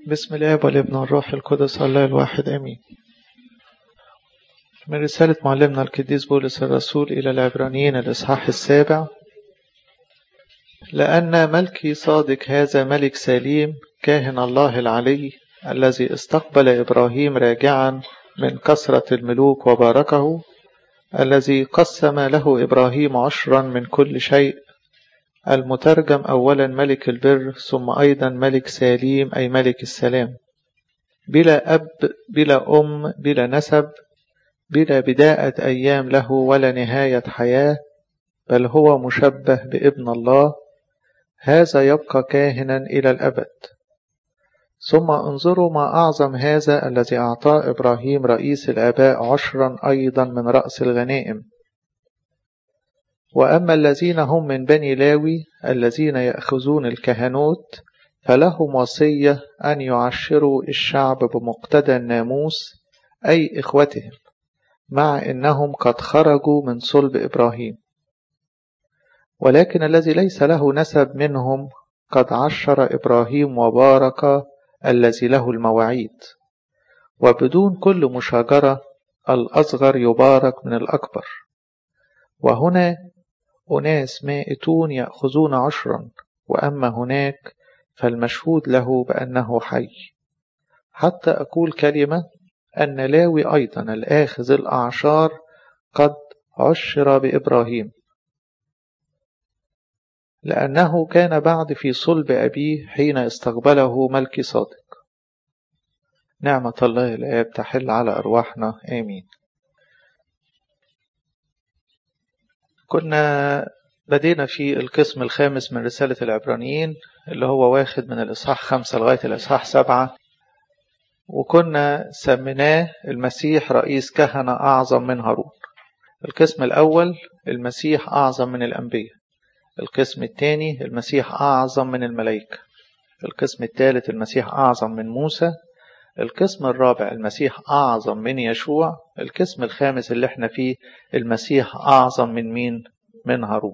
بسم الله والابن والروح القدس الله الواحد امين من رسالة معلمنا القديس بولس الرسول إلى العبرانيين الإصحاح السابع لأن ملكي صادق هذا ملك سليم كاهن الله العلي الذي استقبل إبراهيم راجعا من كثرة الملوك وباركه الذي قسم له إبراهيم عشرا من كل شيء المترجم أولا ملك البر ثم أيضا ملك سليم أي ملك السلام بلا أب بلا أم بلا نسب بلا بداءة أيام له ولا نهاية حياة بل هو مشبه بابن الله هذا يبقى كاهنا إلى الأبد ثم انظروا ما أعظم هذا الذي أعطاه إبراهيم رئيس الآباء عشرا أيضا من رأس الغنائم وأما الذين هم من بني لاوي الذين يأخذون الكهنوت فلهم وصية أن يعشروا الشعب بمقتدى الناموس أي إخوتهم مع إنهم قد خرجوا من صلب إبراهيم ولكن الذي ليس له نسب منهم قد عشر إبراهيم وبارك الذي له المواعيد وبدون كل مشاجرة الأصغر يبارك من الأكبر وهنا أناس مائتون يأخذون عشرا وأما هناك فالمشهود له بأنه حي حتى أقول كلمة أن لاوي أيضا الآخذ الأعشار قد عشر بإبراهيم لأنه كان بعد في صلب أبيه حين استقبله ملك صادق نعمة الله الآب تحل على أرواحنا آمين كنا بدينا في القسم الخامس من رسالة العبرانيين اللي هو واخد من الإصحاح خمسة لغاية الإصحاح سبعة وكنا سميناه المسيح رئيس كهنة أعظم من هارون القسم الأول المسيح أعظم من الأنبياء القسم الثاني المسيح أعظم من الملائكة القسم الثالث المسيح أعظم من موسى القسم الرابع المسيح أعظم من يشوع القسم الخامس اللي احنا فيه المسيح أعظم من مين؟ من هارون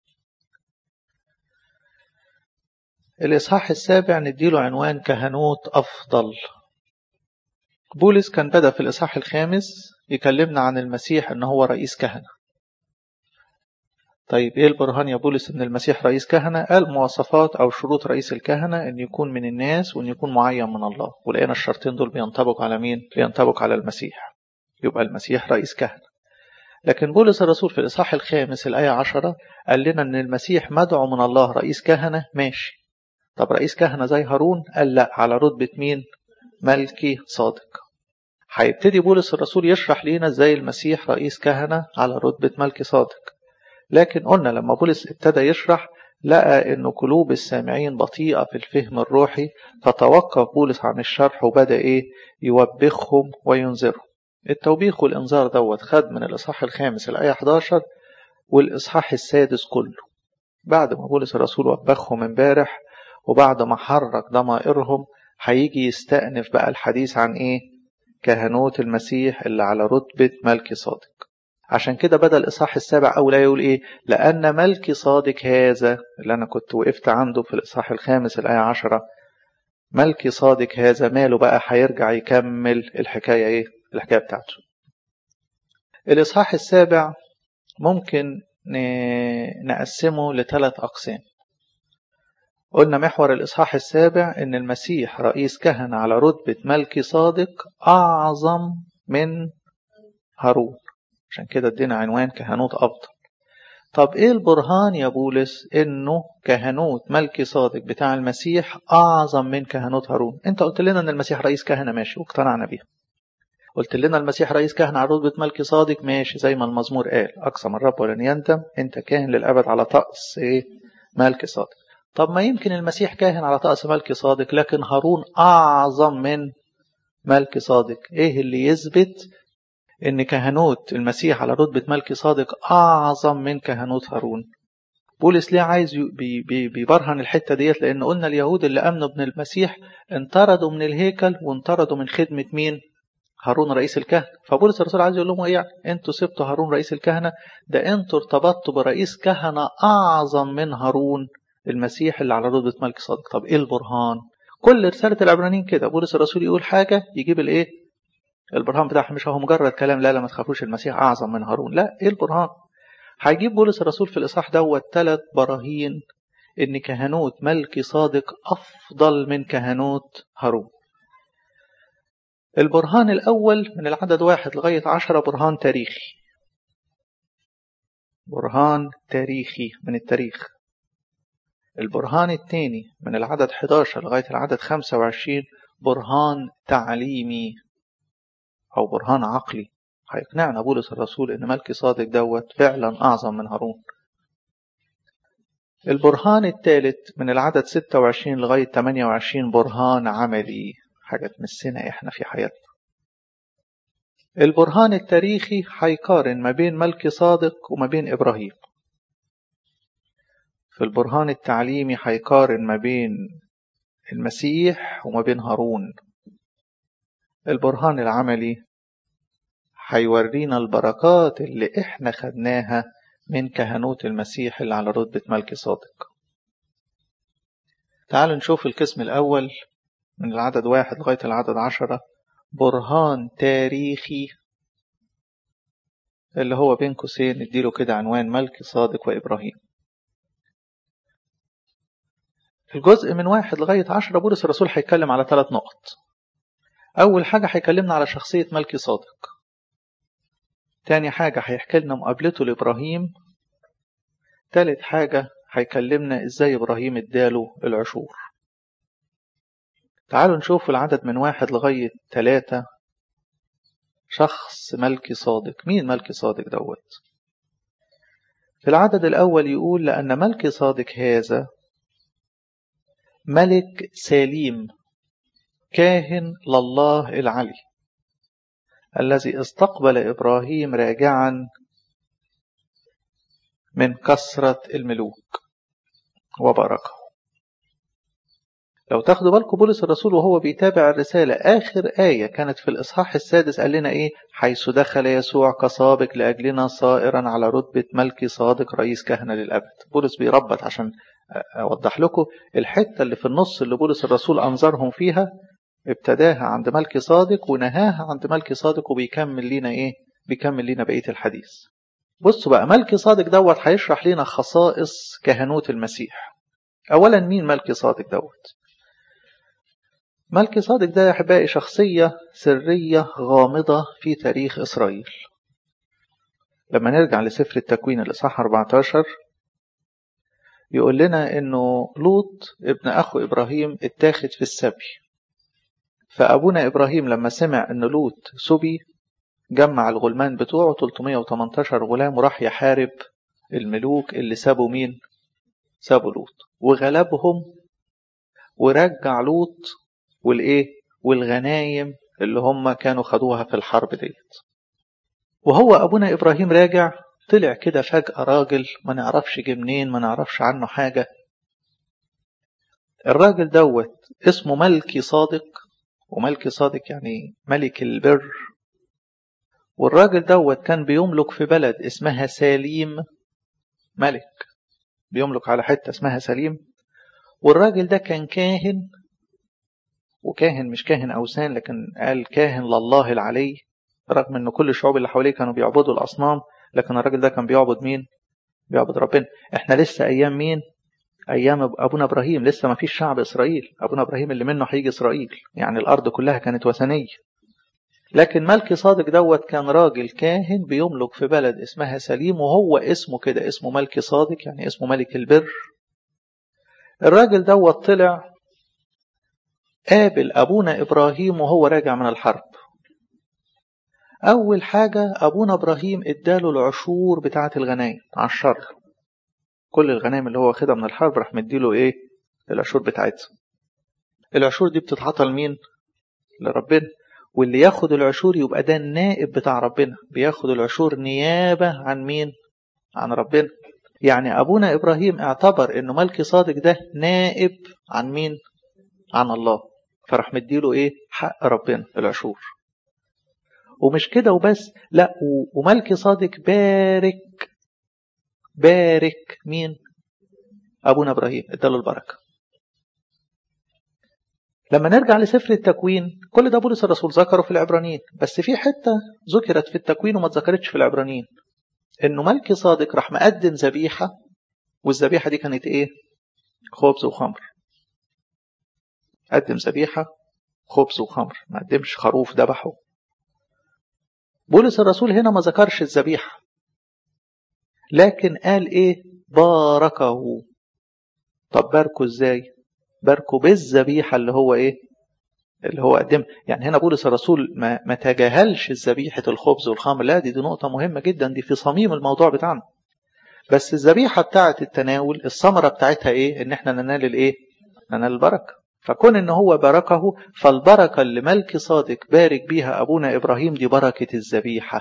الإصحاح السابع نديله عنوان كهنوت أفضل بولس كان بدأ في الإصحاح الخامس يكلمنا عن المسيح أنه هو رئيس كهنة طيب إيه البرهان يا بولس أن المسيح رئيس كهنة قال مواصفات أو شروط رئيس الكهنة أن يكون من الناس وأن يكون معين من الله ولقينا الشرطين دول بينطبق على مين؟ بينطبق على المسيح يبقى المسيح رئيس كهنة لكن بولس الرسول في الإصحاح الخامس الآية عشرة قال لنا أن المسيح مدعو من الله رئيس كهنة ماشي طب رئيس كهنة زي هارون قال لا على رتبة مين؟ ملكي صادق هيبتدي بولس الرسول يشرح لنا ازاي المسيح رئيس كهنة على رتبة ملكي صادق لكن قلنا لما بولس ابتدى يشرح لقى ان قلوب السامعين بطيئة في الفهم الروحي فتوقف بولس عن الشرح وبدأ ايه يوبخهم وينذرهم التوبيخ والانذار دوت خد من الاصحاح الخامس الايه 11 والاصحاح السادس كله بعد ما بولس الرسول وبخهم امبارح وبعد ما حرك ضمائرهم هيجي يستأنف بقى الحديث عن ايه كهنوت المسيح اللي على رتبة ملك صادق عشان كده بدأ الإصحاح السابع أولى يقول إيه لأن ملك صادق هذا اللي أنا كنت وقفت عنده في الإصحاح الخامس الآية عشرة ملك صادق هذا ماله بقى هيرجع يكمل الحكاية إيه الحكاية بتاعته الإصحاح السابع ممكن نقسمه لثلاث أقسام قلنا محور الإصحاح السابع إن المسيح رئيس كهنة على رتبة ملك صادق أعظم من هارون عشان كده ادينا عنوان كهنوت أفضل طب إيه البرهان يا بولس إنه كهنوت ملك صادق بتاع المسيح أعظم من كهنوت هارون أنت قلت لنا إن المسيح رئيس كهنة ماشي واقتنعنا بيها قلت لنا المسيح رئيس كهنة على رتبة ملك صادق ماشي زي ما المزمور قال أقسم الرب ولن يندم أنت كاهن للأبد على طقس إيه ملك صادق طب ما يمكن المسيح كاهن على طقس ملك صادق لكن هارون أعظم من ملك صادق إيه اللي يثبت إن كهنوت المسيح على رتبة ملك صادق أعظم من كهنوت هارون بولس ليه عايز بي بي بيبرهن الحتة ديت لأن قلنا اليهود اللي أمنوا بن المسيح انطردوا من الهيكل وانطردوا من خدمة مين هارون رئيس الكهنة فبولس الرسول عايز يقول لهم ايه يعني انتوا سبتوا هارون رئيس الكهنة ده انتوا ارتبطتوا برئيس كهنة أعظم من هارون المسيح اللي على رتبة ملك صادق طب ايه البرهان كل رسالة العبرانيين كده بولس الرسول يقول حاجة يجيب الايه البرهان بتاعها مش هو مجرد كلام لا لا ما تخافوش المسيح أعظم من هارون لا ايه البرهان هيجيب بولس الرسول في الإصحاح دوت ثلاث براهين إن كهنوت ملكي صادق أفضل من كهنوت هارون البرهان الأول من العدد واحد لغاية عشرة برهان تاريخي برهان تاريخي من التاريخ البرهان الثاني من العدد 11 لغاية العدد 25 برهان تعليمي أو برهان عقلي هيقنعنا بولس الرسول إن ملكي صادق دوت فعلا أعظم من هارون البرهان الثالث من العدد 26 لغاية 28 برهان عملي حاجة تمسنا إحنا في حياتنا البرهان التاريخي هيقارن ما بين ملكي صادق وما بين إبراهيم في البرهان التعليمي هيقارن ما بين المسيح وما بين هارون البرهان العملي هيورينا البركات اللي احنا خدناها من كهنوت المسيح اللي على رتبة ملك صادق تعالوا نشوف القسم الأول من العدد واحد لغاية العدد عشرة برهان تاريخي اللي هو بين قوسين نديله كده عنوان ملك صادق وإبراهيم الجزء من واحد لغاية عشرة بولس الرسول هيتكلم على ثلاث نقط أول حاجة هيكلمنا على شخصية ملكي صادق تاني حاجة هيحكي لنا مقابلته لإبراهيم تالت حاجة هيكلمنا إزاي إبراهيم اداله العشور تعالوا نشوف العدد من واحد لغاية ثلاثة شخص ملكي صادق مين ملكي صادق دوت في العدد الأول يقول لأن ملكي صادق هذا ملك سليم كاهن لله العلي الذي استقبل إبراهيم راجعا من كثرة الملوك وباركه لو تاخدوا بالكم بولس الرسول وهو بيتابع الرسالة آخر آية كانت في الإصحاح السادس قال لنا إيه حيث دخل يسوع كسابق لأجلنا صائرا على رتبة ملك صادق رئيس كهنة للأبد بولس بيربط عشان أوضح لكم الحتة اللي في النص اللي بولس الرسول أنظرهم فيها ابتداها عند ملك صادق ونهاها عند ملك صادق وبيكمل لنا إيه بيكمل لنا بقية الحديث بصوا بقى ملك صادق دوت هيشرح لنا خصائص كهنوت المسيح أولا مين ملك صادق دوت ملك صادق ده يا أحبائي شخصية سرية غامضة في تاريخ إسرائيل لما نرجع لسفر التكوين الإصحاح 14 يقول لنا إنه لوط ابن أخو إبراهيم اتاخد في السبي فأبونا إبراهيم لما سمع إن لوط سبي جمع الغلمان بتوعه 318 غلام وراح يحارب الملوك اللي سابوا مين؟ سابوا لوط وغلبهم ورجع لوط والايه والغنايم اللي هم كانوا خدوها في الحرب ديت وهو ابونا ابراهيم راجع طلع كده فجأة راجل ما نعرفش جه منين ما نعرفش عنه حاجة الراجل دوت اسمه ملكي صادق وملكي صادق يعني ملك البر والراجل دوت كان بيملك في بلد اسمها سليم ملك بيملك على حتة اسمها سليم والراجل ده كان كاهن وكاهن مش كاهن أوثان لكن قال كاهن لله العلي رغم ان كل الشعوب اللي حواليه كانوا بيعبدوا الأصنام لكن الراجل ده كان بيعبد مين؟ بيعبد ربنا احنا لسه أيام مين؟ أيام أبونا إبراهيم لسه ما فيش شعب إسرائيل أبونا إبراهيم اللي منه هيجي إسرائيل يعني الأرض كلها كانت وثنية لكن ملكي صادق دوت كان راجل كاهن بيملك في بلد اسمها سليم وهو اسمه كده اسمه ملكي صادق يعني اسمه ملك البر الراجل دوت طلع قابل أبونا إبراهيم وهو راجع من الحرب أول حاجة أبونا إبراهيم إداله العشور بتاعة الغنايم على الشر كل الغنايم اللي هو واخدها من الحرب راح مديله إيه العشور بتاعتها العشور دي بتتعطى لمين لربنا واللي ياخد العشور يبقى ده النائب بتاع ربنا بياخد العشور نيابة عن مين عن ربنا يعني أبونا إبراهيم اعتبر إنه ملكي صادق ده نائب عن مين عن الله فراح مديله ايه حق ربنا العشور ومش كده وبس لا وملكي صادق بارك بارك مين ابونا ابراهيم اداله البركه لما نرجع لسفر التكوين كل ده بولس الرسول ذكره في العبرانيين بس في حتة ذكرت في التكوين وما اتذكرتش في العبرانيين انه ملكي صادق راح مقدم ذبيحة والذبيحة دي كانت ايه خبز وخمر قدم ذبيحة خبز وخمر ما قدمش خروف ذبحه بولس الرسول هنا ما ذكرش الذبيحة لكن قال ايه باركه طب باركه ازاي باركه بالذبيحة اللي هو ايه اللي هو قدم يعني هنا بولس الرسول ما, ما تجاهلش ذبيحة الخبز والخمر لا دي دي نقطة مهمة جدا دي في صميم الموضوع بتاعنا بس الذبيحة بتاعة التناول الثمرة بتاعتها ايه ان احنا ننال الايه ننال البركة فكون ان هو باركه فالبركة اللي ملك صادق بارك بيها ابونا ابراهيم دي بركة الذبيحة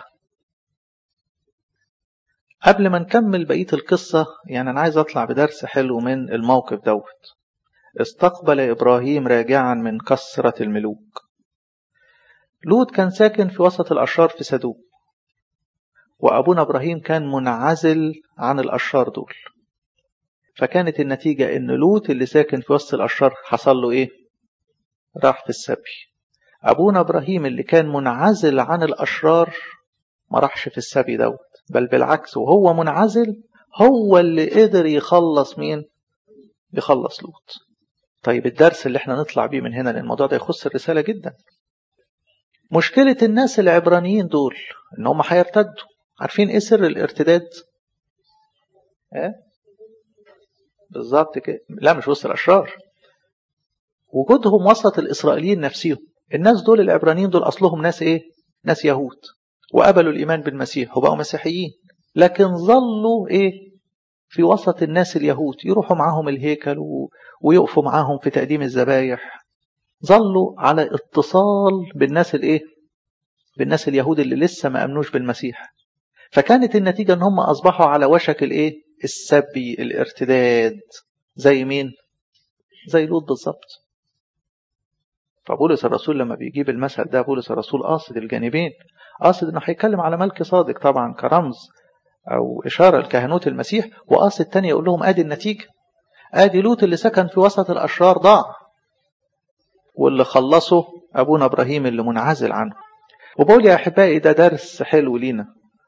قبل ما نكمل بقية القصة يعني أنا عايز أطلع بدرس حلو من الموقف دوت استقبل إبراهيم راجعا من كسرة الملوك لوط كان ساكن في وسط الأشرار في سدوم وأبونا إبراهيم كان منعزل عن الأشرار دول فكانت النتيجة إن لوط اللي ساكن في وسط الأشرار حصل له إيه؟ راح في السبي أبونا إبراهيم اللي كان منعزل عن الأشرار ما راحش في السبي دوت بل بالعكس وهو منعزل هو اللي قدر يخلص مين يخلص لوط طيب الدرس اللي احنا نطلع بيه من هنا لان الموضوع ده يخص الرسالة جدا مشكلة الناس العبرانيين دول ان هم هيرتدوا عارفين ايه سر الارتداد اه؟ بالظبط كده لا مش وسط الاشرار وجودهم وسط الاسرائيليين نفسهم الناس دول العبرانيين دول اصلهم ناس ايه ناس يهود وقبلوا الإيمان بالمسيح وبقوا مسيحيين لكن ظلوا إيه في وسط الناس اليهود يروحوا معاهم الهيكل و... ويقفوا معاهم في تقديم الذبايح ظلوا على اتصال بالناس الايه بالناس اليهود اللي لسه ما امنوش بالمسيح فكانت النتيجة ان هم اصبحوا على وشك الايه السبي الارتداد زي مين زي لوط بالظبط فبولس الرسول لما بيجيب المثل ده بولس الرسول قاصد الجانبين قاصد انه هيتكلم على ملك صادق طبعا كرمز او اشاره لكهنوت المسيح وقاصد تاني يقول لهم ادي النتيجه ادي لوط اللي سكن في وسط الاشرار ضاع واللي خلصه ابونا ابراهيم اللي منعزل عنه وبقول يا احبائي ده درس حلو لينا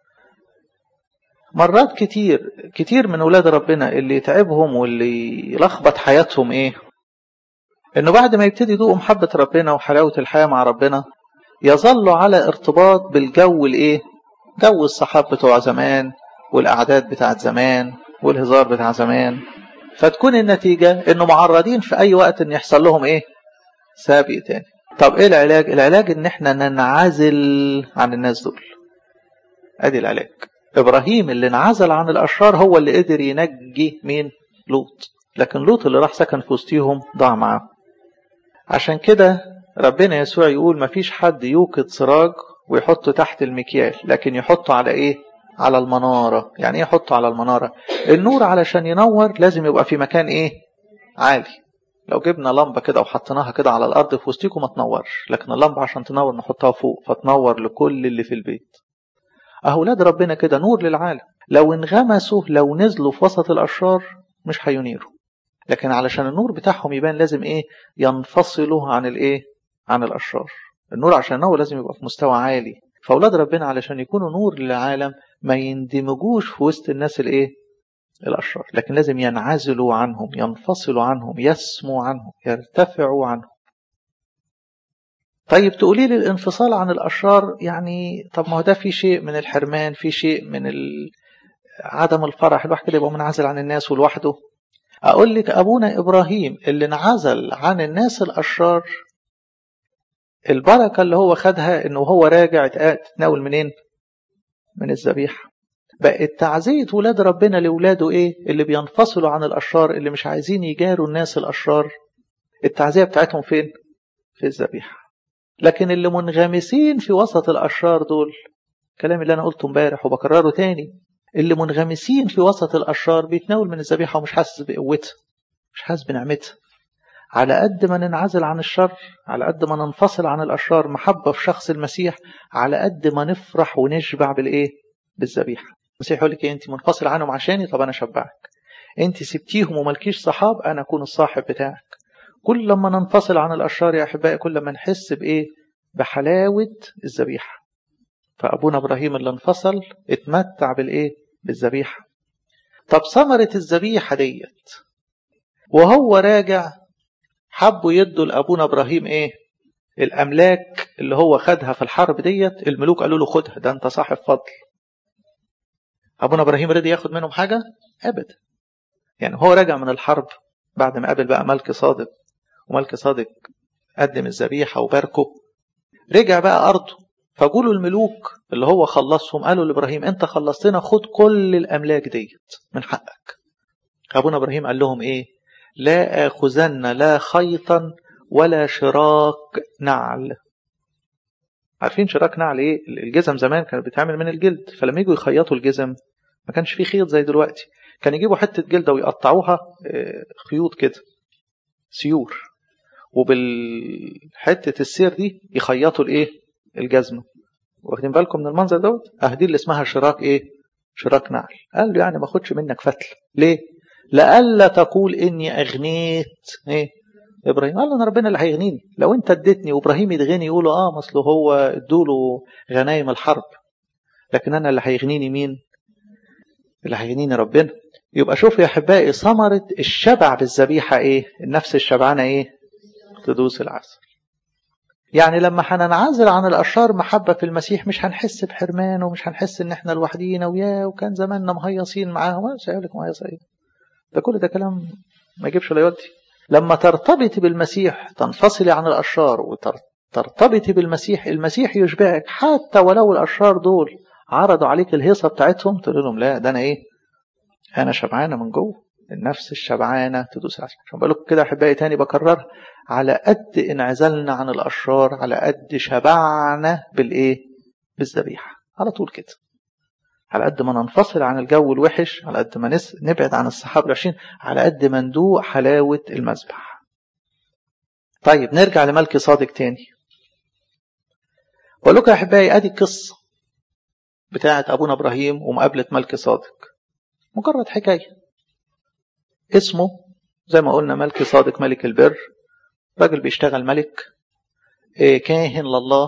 مرات كتير كتير من ولاد ربنا اللي يتعبهم واللي يلخبط حياتهم ايه انه بعد ما يبتدي يدوقوا محبه ربنا وحلاوه الحياه مع ربنا يظلوا على ارتباط بالجو الايه جو الصحاب بتوع زمان والاعداد بتاعت زمان والهزار بتاع زمان فتكون النتيجة انه معرضين في اي وقت ان يحصل لهم ايه سابق تاني طب ايه العلاج العلاج ان احنا ننعزل عن الناس دول ادي العلاج ابراهيم اللي انعزل عن الاشرار هو اللي قدر ينجي مين لوط لكن لوط اللي راح سكن في وسطيهم ضاع معاه عشان كده ربنا يسوع يقول مفيش حد يوقد سراج ويحطه تحت المكيال لكن يحطه على ايه على المنارة يعني ايه يحطه على المنارة النور علشان ينور لازم يبقى في مكان ايه عالي لو جبنا لمبة كده وحطيناها كده على الأرض في وسطيكم ما تنورش لكن اللمبة عشان تنور نحطها فوق فتنور لكل اللي في البيت أولاد ربنا كده نور للعالم لو انغمسوا لو نزلوا في وسط الأشرار مش هينيروا لكن علشان النور بتاعهم يبان لازم ايه ينفصلوا عن الايه عن الاشرار النور عشان ينور لازم يبقى في مستوى عالي فاولاد ربنا علشان يكونوا نور للعالم ما يندمجوش في وسط الناس الايه الاشرار لكن لازم ينعزلوا عنهم ينفصلوا عنهم يسموا عنهم يرتفعوا عنهم طيب تقولي لي الانفصال عن الاشرار يعني طب ما هو ده في شيء من الحرمان في شيء من ال... عدم الفرح الواحد كده يبقى منعزل عن الناس ولوحده أقول لك أبونا إبراهيم اللي انعزل عن الناس الأشرار البركة اللي هو خدها إنه هو راجع تناول منين؟ من الذبيحة بقت تعزية ولاد ربنا لولاده إيه؟ اللي بينفصلوا عن الأشرار اللي مش عايزين يجاروا الناس الأشرار التعزية بتاعتهم فين؟ في الذبيحة لكن اللي منغمسين في وسط الأشرار دول الكلام اللي أنا قلته امبارح وبكرره تاني اللي منغمسين في وسط الأشرار بيتناول من الذبيحة ومش حاسس بقوتها مش حاسس بنعمتها على قد ما ننعزل عن الشر على قد ما ننفصل عن الأشرار محبة في شخص المسيح على قد ما نفرح ونشبع بالإيه بالذبيحة المسيح يقول لك إيه أنت منفصل عنهم عشاني طب أنا شبعك أنت سبتيهم وملكيش صحاب أنا أكون الصاحب بتاعك كل لما ننفصل عن الأشرار يا أحبائي كل ما نحس بإيه بحلاوة الذبيحة فأبونا إبراهيم اللي انفصل اتمتع بالإيه بالذبيحة طب ثمرة الذبيحة ديت وهو راجع حبوا يدوا لأبونا إبراهيم إيه الأملاك اللي هو خدها في الحرب ديت الملوك قالوا له خدها ده أنت صاحب فضل أبونا إبراهيم رضي ياخد منهم حاجة أبدا يعني هو راجع من الحرب بعد ما قابل بقى ملك صادق وملك صادق قدم الذبيحة وباركه رجع بقى أرضه فقولوا الملوك اللي هو خلصهم قالوا لإبراهيم أنت خلصتنا خد كل الأملاك ديت من حقك أبونا إبراهيم قال لهم إيه لا آخذن لا خيطا ولا شراك نعل عارفين شراك نعل ايه الجزم زمان كانت بتعمل من الجلد فلما يجوا يخيطوا الجزم ما كانش فيه خيط زي دلوقتي كان يجيبوا حتة جلدة ويقطعوها خيوط كده سيور وبالحتة السير دي يخيطوا الايه الجزمة واخدين بالكم من المنظر دوت اهدي اللي اسمها شراك ايه شراك نعل قال له يعني ما اخدش منك فتل ليه لألا تقول اني اغنيت ايه ابراهيم قال له انا ربنا اللي هيغنيني لو انت اديتني وابراهيم يتغني يقولوا اه اصله هو ادوله غنايم الحرب لكن انا اللي هيغنيني مين اللي هيغنيني ربنا يبقى شوفوا يا احبائي ثمره الشبع بالذبيحه ايه النفس الشبعانه ايه تدوس العسل يعني لما هننعزل عن الاشرار محبه في المسيح مش هنحس بحرمان ومش هنحس ان احنا لوحدينا وياه وكان زماننا مهيصين معاهم مش هيقول لك مهيصين ده كل ده كلام ما يجيبش ولا يودي لما ترتبطي بالمسيح تنفصلي عن الأشرار وترتبطي بالمسيح المسيح يشبعك حتى ولو الأشرار دول عرضوا عليك الهيصة بتاعتهم تقول لهم لا ده أنا إيه أنا شبعانة من جوه النفس الشبعانة تدوس عشان عشان بقول لكم كده أحبائي تاني بكرر على قد انعزلنا عن الأشرار على قد شبعنا بالإيه بالذبيحة على طول كده على قد ما ننفصل عن الجو الوحش على قد ما نس... نبعد عن الصحاب الوحشين على قد ما ندوق حلاوة المذبح طيب نرجع لملك صادق تاني بقول لكم يا احبائي ادي القصه بتاعه ابونا ابراهيم ومقابله ملك صادق مجرد حكايه اسمه زي ما قلنا ملك صادق ملك البر راجل بيشتغل ملك كاهن لله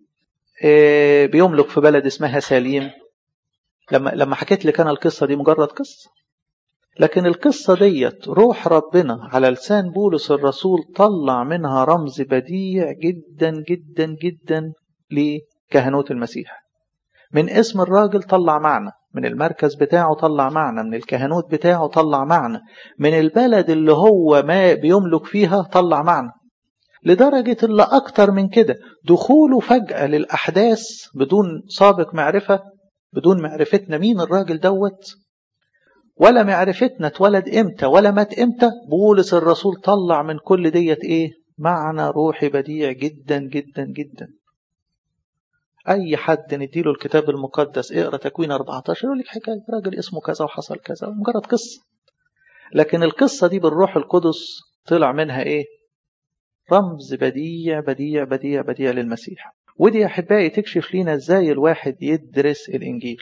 بيملك في بلد اسمها سليم لما لما حكيت لك انا القصه دي مجرد قصه لكن القصه ديت روح ربنا على لسان بولس الرسول طلع منها رمز بديع جدا جدا جدا لكهنوت المسيح من اسم الراجل طلع معنى من المركز بتاعه طلع معنى من الكهنوت بتاعه طلع معنى من البلد اللي هو ما بيملك فيها طلع معنى لدرجة اللي أكتر من كده دخوله فجأة للأحداث بدون سابق معرفة بدون معرفتنا مين الراجل دوت ولا معرفتنا اتولد امتى ولا مات امتى بولس الرسول طلع من كل ديت ايه معنى روحي بديع جدا جدا جدا اي حد نديله الكتاب المقدس اقرا تكوين 14 يقول لك حكايه راجل اسمه كذا وحصل كذا مجرد قصه لكن القصه دي بالروح القدس طلع منها ايه رمز بديع بديع بديع بديع للمسيح ودي يا احبائي تكشف لينا ازاي الواحد يدرس الانجيل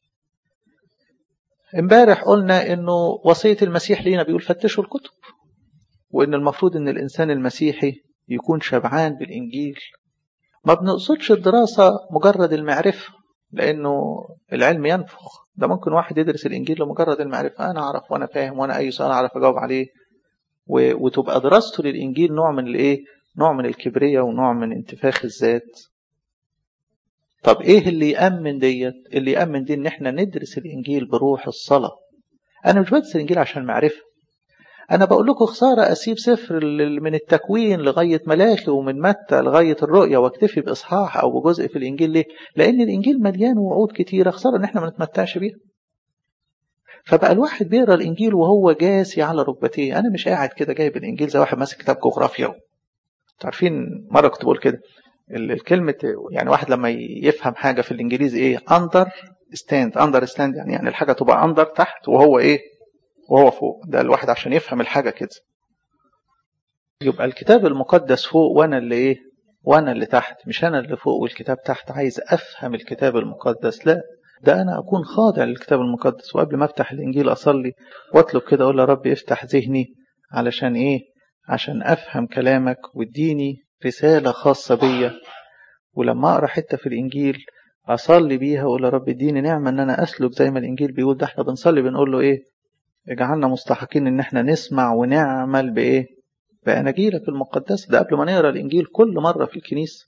امبارح قلنا انه وصيه المسيح لينا بيقول فتشوا الكتب وان المفروض ان الانسان المسيحي يكون شبعان بالانجيل ما بنقصدش الدراسه مجرد المعرفه لانه العلم ينفخ ده ممكن واحد يدرس الانجيل لمجرد المعرفه انا اعرف وانا فاهم وانا اي سؤال اعرف اجاوب عليه وتبقى دراسته للانجيل نوع من الايه نوع من الكبرياء ونوع من انتفاخ الذات طب ايه اللي يأمن ديت اللي يأمن دي ان احنا ندرس الانجيل بروح الصلاة انا مش بدرس الانجيل عشان معرفة انا بقول لكم خسارة اسيب سفر من التكوين لغاية ملاخي ومن متى لغاية الرؤية واكتفي باصحاح او بجزء في الانجيل ليه لان الانجيل مليان وعود كتيرة خسارة ان احنا ما نتمتعش بيها فبقى الواحد بيقرا الانجيل وهو جاسي على ركبتيه انا مش قاعد كده جايب الانجيل زي واحد ماسك كتاب جغرافيا عارفين مره كنت بقول كده الكلمة يعني واحد لما يفهم حاجة في الإنجليزي إيه أندر ستاند أندر ستاند يعني يعني الحاجة تبقى أندر تحت وهو إيه وهو فوق ده الواحد عشان يفهم الحاجة كده يبقى الكتاب المقدس فوق وأنا اللي إيه وأنا اللي تحت مش أنا اللي فوق والكتاب تحت عايز أفهم الكتاب المقدس لا ده أنا أكون خاضع للكتاب المقدس وقبل ما أفتح الإنجيل أصلي وأطلب كده أقول يا رب افتح ذهني علشان إيه عشان أفهم كلامك واديني رسالة خاصة بيا ولما أقرأ حتة في الإنجيل أصلي بيها وأقول يا رب اديني نعمة إن أنا أسلك زي ما الإنجيل بيقول ده إحنا بنصلي بنقول له إيه اجعلنا مستحقين إن إحنا نسمع ونعمل بإيه بأناجيلك المقدسة ده قبل ما نقرأ الإنجيل كل مرة في الكنيسة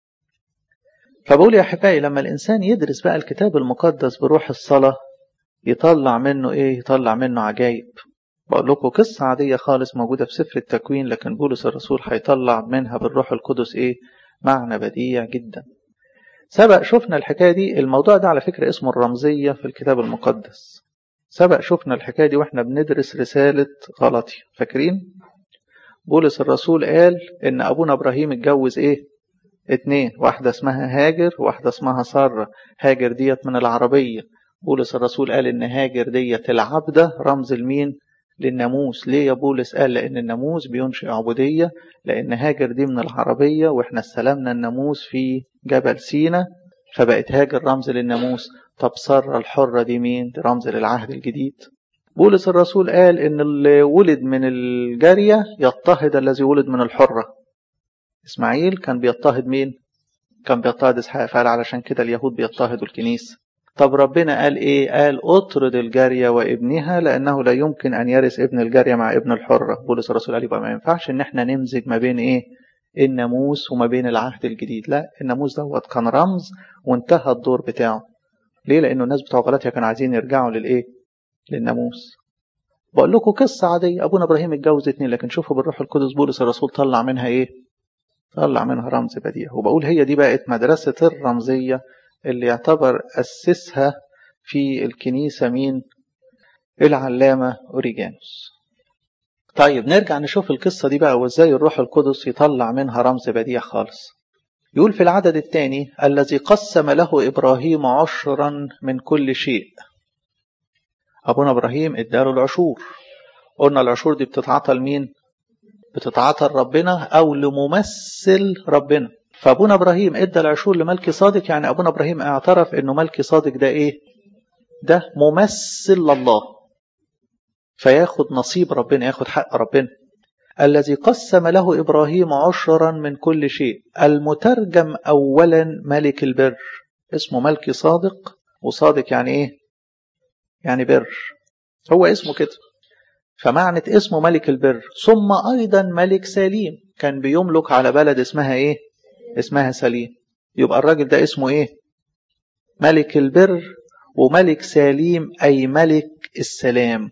فبقول يا أحبائي لما الإنسان يدرس بقى الكتاب المقدس بروح الصلاة يطلع منه إيه يطلع منه عجائب بقول لكم قصة عادية خالص موجودة في سفر التكوين لكن بولس الرسول هيطلع منها بالروح القدس إيه معنى بديع جدا سبق شفنا الحكاية دي الموضوع ده على فكرة اسمه الرمزية في الكتاب المقدس سبق شفنا الحكاية دي واحنا بندرس رسالة غلطي فاكرين بولس الرسول قال ان ابونا ابراهيم اتجوز ايه اتنين واحدة اسمها هاجر واحدة اسمها سارة هاجر ديت من العربية بولس الرسول قال ان هاجر ديت العبدة رمز المين للناموس ليه يا بولس قال لان الناموس بينشئ عبودية لان هاجر دي من العربية واحنا استلمنا الناموس في جبل سينا فبقت هاجر رمز للناموس طب سارة الحرة دي مين دي رمز للعهد الجديد بولس الرسول قال ان اللي ولد من الجارية يضطهد الذي ولد من الحرة اسماعيل كان بيضطهد مين كان بيضطهد اسحاق فقال علشان كده اليهود بيضطهدوا الكنيسة طب ربنا قال ايه قال اطرد الجارية وابنها لانه لا يمكن ان يرث ابن الجارية مع ابن الحرة بولس الرسول قال يبقى ما ينفعش ان احنا نمزج ما بين ايه الناموس وما بين العهد الجديد لا الناموس دوت كان رمز وانتهى الدور بتاعه ليه لانه الناس بتوع غلطيا كانوا عايزين يرجعوا للايه للناموس بقول لكم قصة عادية أبونا إبراهيم اتجوز اتنين لكن شوفوا بالروح القدس بولس الرسول طلع منها إيه؟ طلع منها رمز بديع وبقول هي دي بقت مدرسة الرمزية اللي يعتبر أسسها في الكنيسة مين؟ العلامة أوريجانوس طيب نرجع نشوف القصة دي بقى وإزاي الروح القدس يطلع منها رمز بديع خالص يقول في العدد الثاني الذي قسم له إبراهيم عشرا من كل شيء أبونا إبراهيم اداله العشور قلنا العشور دي بتتعطى لمين بتتعطى لربنا أو لممثل ربنا فأبونا إبراهيم ادى العشور لملكي صادق يعني أبونا إبراهيم اعترف إنه ملكي صادق ده إيه ده ممثل لله فياخد نصيب ربنا ياخد حق ربنا الذي قسم له إبراهيم عشرا من كل شيء المترجم أولا ملك البر اسمه ملكي صادق وصادق يعني إيه يعني بر هو اسمه كده فمعنى اسمه ملك البر ثم أيضا ملك سليم كان بيملك على بلد اسمها إيه اسمها سليم يبقى الراجل ده اسمه إيه ملك البر وملك سليم أي ملك السلام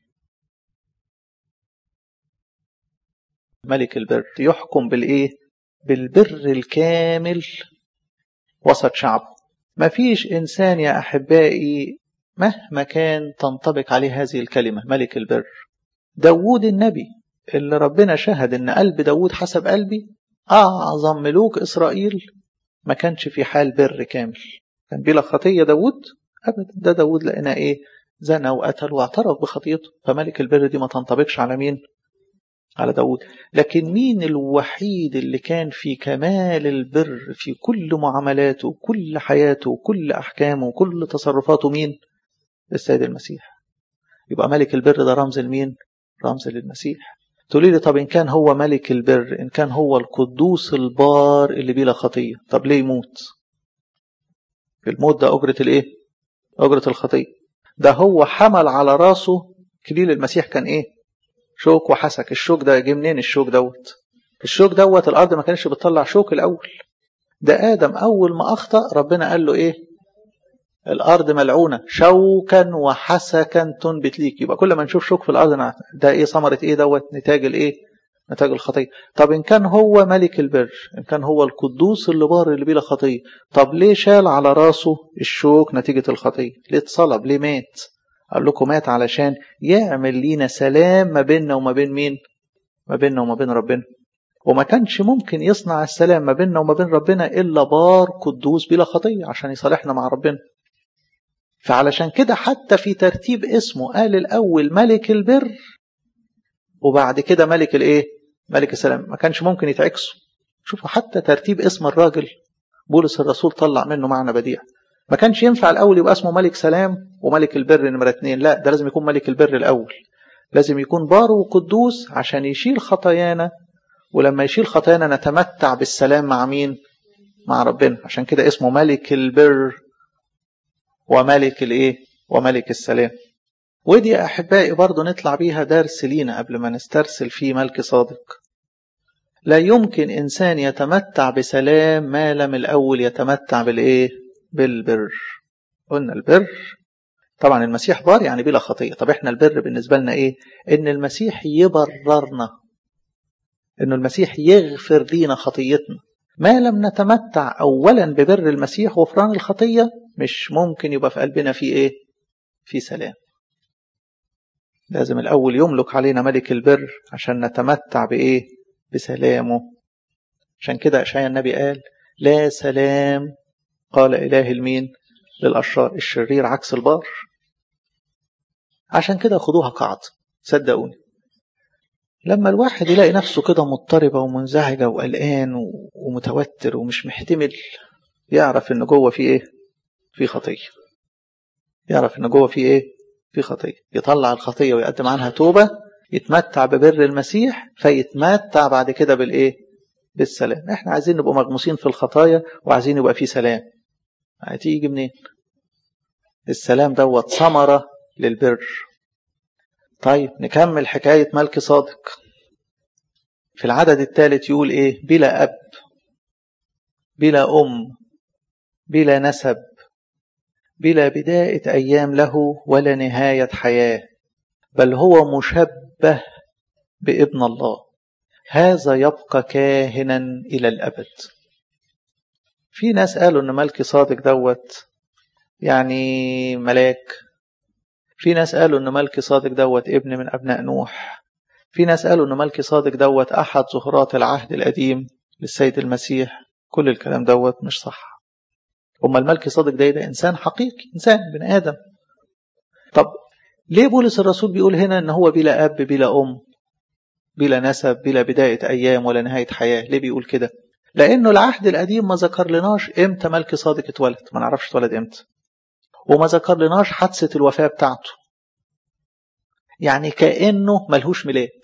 ملك البر يحكم بالإيه بالبر الكامل وسط شعبه مفيش إنسان يا أحبائي مهما كان تنطبق عليه هذه الكلمة ملك البر داود النبي اللي ربنا شهد ان قلب داود حسب قلبي أعظم ملوك إسرائيل ما كانش في حال بر كامل كان بلا خطية داود أبدا ده داود لقينا إيه زنى وقتل واعترف بخطيته فملك البر دي ما تنطبقش على مين على داود لكن مين الوحيد اللي كان في كمال البر في كل معاملاته كل حياته كل أحكامه كل تصرفاته مين السيد المسيح يبقى ملك البر ده رمز لمين رمز للمسيح تقولي لي طب إن كان هو ملك البر إن كان هو القدوس البار اللي بلا خطية طب ليه يموت الموت ده أجرة الإيه أجرة الخطية ده هو حمل على راسه كليل المسيح كان إيه شوك وحسك الشوك ده جه منين الشوك دوت الشوك دوت الأرض ما كانش بتطلع شوك الأول ده آدم أول ما أخطأ ربنا قال له إيه الأرض ملعونة شوكا وحسكا تنبت ليك يبقى كل ما نشوف شوك في الأرض ده إيه ثمرة إيه دوت نتاج الإيه نتاج الخطية طب إن كان هو ملك البر إن كان هو القدوس اللي بار اللي بلا خطية طب ليه شال على راسه الشوك نتيجة الخطية ليه اتصلب ليه مات قال لكم مات علشان يعمل لينا سلام ما بيننا وما بين مين ما بيننا وما بين ربنا وما كانش ممكن يصنع السلام ما بيننا وما بين ربنا إلا بار قدوس بلا خطية عشان يصالحنا مع ربنا فعلشان كده حتى في ترتيب اسمه قال الأول ملك البر وبعد كده ملك الايه ملك السلام ما كانش ممكن يتعكسوا شوفوا حتى ترتيب اسم الراجل بولس الرسول طلع منه معنى بديع ما كانش ينفع الأول يبقى اسمه ملك سلام وملك البر نمرة اتنين لا ده لازم يكون ملك البر الأول لازم يكون بار وقدوس عشان يشيل خطايانا ولما يشيل خطايانا نتمتع بالسلام مع مين مع ربنا عشان كده اسمه ملك البر وملك الايه وملك السلام ودي يا احبائي برضه نطلع بيها درس لينا قبل ما نسترسل فيه ملك صادق لا يمكن انسان يتمتع بسلام ما لم الاول يتمتع بالايه بالبر قلنا البر طبعا المسيح بار يعني بلا خطيه طب احنا البر بالنسبه لنا ايه ان المسيح يبررنا انه المسيح يغفر لينا خطيتنا ما لم نتمتع اولا ببر المسيح غفران الخطيه مش ممكن يبقى في قلبنا في ايه في سلام لازم الاول يملك علينا ملك البر عشان نتمتع بايه بسلامه عشان كده اشعيا النبي قال لا سلام قال اله المين للاشرار الشرير عكس البار عشان كده خدوها قاعده صدقوني لما الواحد يلاقي نفسه كده مضطربة ومنزعجة وقلقان ومتوتر ومش محتمل يعرف ان جوه في ايه في خطية يعرف ان جوه في ايه في خطية يطلع الخطية ويقدم عنها توبة يتمتع ببر المسيح فيتمتع بعد كده بالايه بالسلام احنا عايزين نبقى مغموسين في الخطايا وعايزين يبقى في سلام هتيجي منين السلام دوت ثمرة للبر طيب نكمل حكاية ملك صادق في العدد الثالث يقول ايه بلا اب بلا ام بلا نسب بلا بداية ايام له ولا نهاية حياة بل هو مشبه بابن الله هذا يبقى كاهنا الى الابد في ناس قالوا ان ملك صادق دوت يعني ملاك في ناس قالوا ان ملك صادق دوت ابن من ابناء نوح في ناس قالوا ان ملك صادق دوت احد زهرات العهد القديم للسيد المسيح كل الكلام دوت مش صح أما الملك صادق ده, ده إنسان حقيقي إنسان بني آدم طب ليه بولس الرسول بيقول هنا إن هو بلا أب بلا أم بلا نسب بلا بداية أيام ولا نهاية حياة ليه بيقول كده لأنه العهد القديم ما ذكر لناش إمتى ملك صادق اتولد ما نعرفش اتولد إمتى وما ذكر لناش حادثة الوفاة بتاعته يعني كأنه ملهوش ميلاد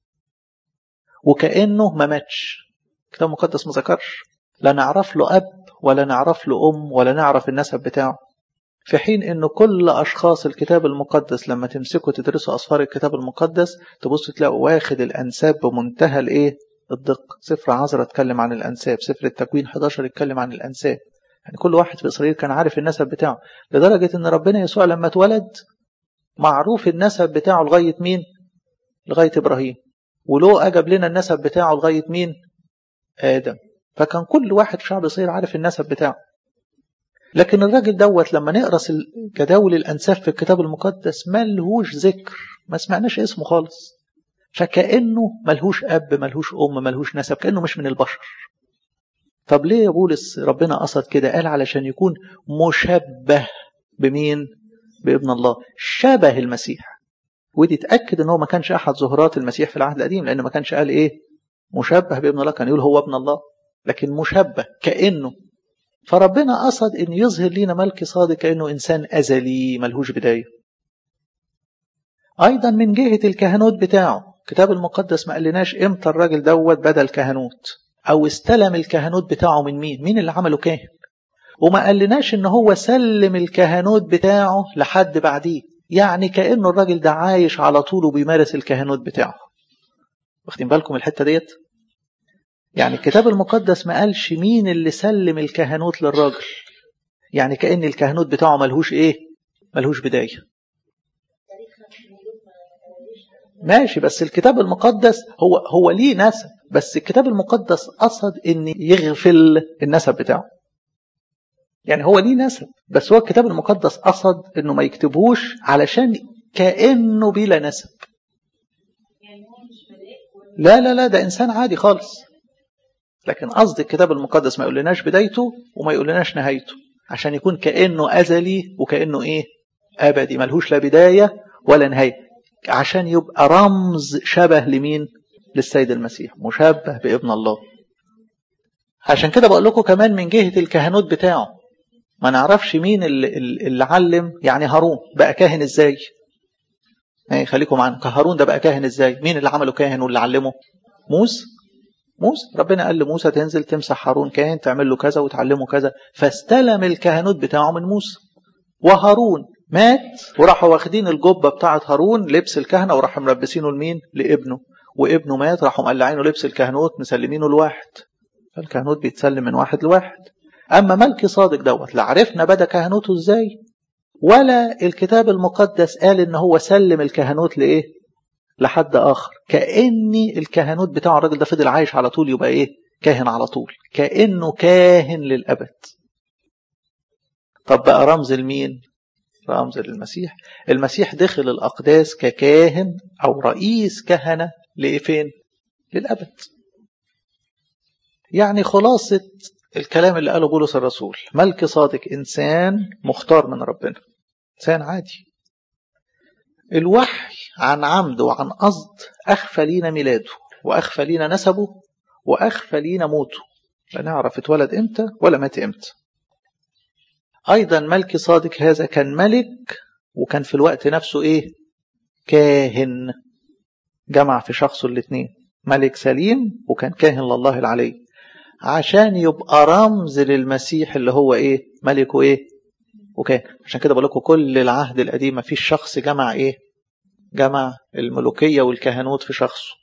وكأنه ما ماتش الكتاب المقدس ما ذكرش لا نعرف له أب ولا نعرف له أم ولا نعرف النسب بتاعه في حين أنه كل أشخاص الكتاب المقدس لما تمسكوا تدرسوا أسفار الكتاب المقدس تبصوا تلاقوا واخد الأنساب بمنتهى الإيه الدقة سفر عزرا اتكلم عن الأنساب سفر التكوين 11 اتكلم عن الأنساب يعني كل واحد في إسرائيل كان عارف النسب بتاعه لدرجة أن ربنا يسوع لما اتولد معروف النسب بتاعه لغاية مين لغاية إبراهيم ولو أجب لنا النسب بتاعه لغاية مين آدم فكان كل واحد في شعب إسرائيل عارف النسب بتاعه لكن الراجل دوت لما نقرا جداول الانساب في الكتاب المقدس ملهوش ذكر ما سمعناش اسمه خالص فكانه ملهوش اب ملهوش ام ملهوش نسب كانه مش من البشر طب ليه يا بولس ربنا قصد كده قال علشان يكون مشبه بمين بابن الله شبه المسيح ودي تاكد ان هو ما كانش احد زهرات المسيح في العهد القديم لان ما كانش قال ايه مشبه بابن الله كان يقول هو ابن الله لكن مشبه كانه فربنا قصد ان يظهر لنا ملك صادق كانه انسان ازلي ملهوش بدايه ايضا من جهه الكهنوت بتاعه الكتاب المقدس ما قالناش امتى الراجل دوت بدا الكهنوت او استلم الكهنوت بتاعه من مين مين اللي عمله كاهن وما قالناش ان هو سلم الكهنوت بتاعه لحد بعديه يعني كانه الراجل ده عايش على طول وبيمارس الكهنوت بتاعه واخدين بالكم الحته ديت يعني الكتاب المقدس ما قالش مين اللي سلم الكهنوت للراجل يعني كأن الكهنوت بتاعه ملهوش ايه ملهوش بداية ماشي بس الكتاب المقدس هو هو ليه نسب بس الكتاب المقدس قصد ان يغفل النسب بتاعه يعني هو ليه نسب بس هو الكتاب المقدس قصد انه ما يكتبوش علشان كانه بلا نسب لا لا لا ده انسان عادي خالص لكن قصد الكتاب المقدس ما يقولناش بدايته وما يقولناش نهايته عشان يكون كأنه أزلي وكأنه إيه أبدي ملهوش لا بداية ولا نهاية عشان يبقى رمز شبه لمين للسيد المسيح مشبه بابن الله عشان كده بقول لكم كمان من جهة الكهنوت بتاعه ما نعرفش مين اللي, اللي علم يعني هارون بقى كاهن ازاي ايه خليكم معانا هارون ده بقى كاهن ازاي مين اللي عمله كاهن واللي علمه موسى موسى ربنا قال لموسى تنزل تمسح هارون كاهن تعمل له كذا وتعلمه كذا فاستلم الكهنوت بتاعه من موسى وهارون مات وراحوا واخدين الجبه بتاعه هارون لبس الكهنه وراحوا ملبسينه لمين لابنه وابنه مات راحوا مقلعينه لبس الكهنوت مسلمينه لواحد فالكهنوت بيتسلم من واحد لواحد اما ملكي صادق دوت لا عرفنا بدا كهنوته ازاي ولا الكتاب المقدس قال ان هو سلم الكهنوت لايه لحد اخر كان الكهنوت بتاع الراجل ده فضل عايش على طول يبقى ايه كاهن على طول كانه كاهن للابد طب بقى رمز لمين رمز للمسيح المسيح دخل الاقداس ككاهن او رئيس كهنه لايه فين للابد يعني خلاصه الكلام اللي قاله بولس الرسول ملك صادق انسان مختار من ربنا انسان عادي الوحي عن عمد وعن قصد اخفى لينا ميلاده واخفى لينا نسبه واخفى لينا موته لا نعرف اتولد امتى ولا مات امتى ايضا ملك صادق هذا كان ملك وكان في الوقت نفسه ايه كاهن جمع في شخصه الاثنين ملك سليم وكان كاهن لله العلي عشان يبقى رمز للمسيح اللي هو ايه ملكه ايه وكان عشان كده بقول لكم كل العهد القديم ما فيش شخص جمع ايه جمع الملوكية والكهنوت في شخصه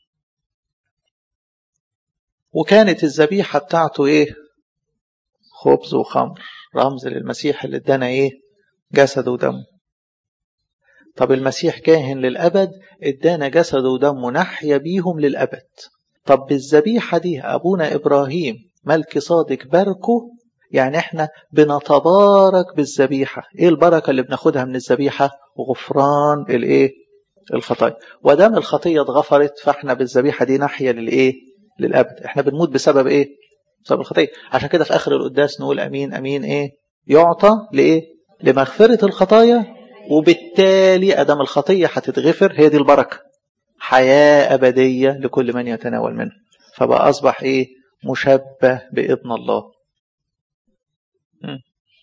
وكانت الذبيحة بتاعته ايه خبز وخمر رمز للمسيح اللي ادانا ايه جسد ودم طب المسيح كاهن للأبد ادانا جسد ودم نحيا بيهم للأبد طب بالذبيحة دي أبونا إبراهيم ملك صادق باركه يعني احنا بنتبارك بالذبيحة ايه البركة اللي بناخدها من الذبيحة غفران الايه الخطايا ودام الخطية اتغفرت فاحنا بالذبيحة دي نحيا للايه للأبد احنا بنموت بسبب ايه بسبب الخطية عشان كده في آخر القداس نقول أمين أمين ايه يعطى لإيه لمغفرة الخطايا وبالتالي أدام الخطية هتتغفر هي دي البركة حياة أبدية لكل من يتناول منه فبقى أصبح إيه مشبه بابن الله م.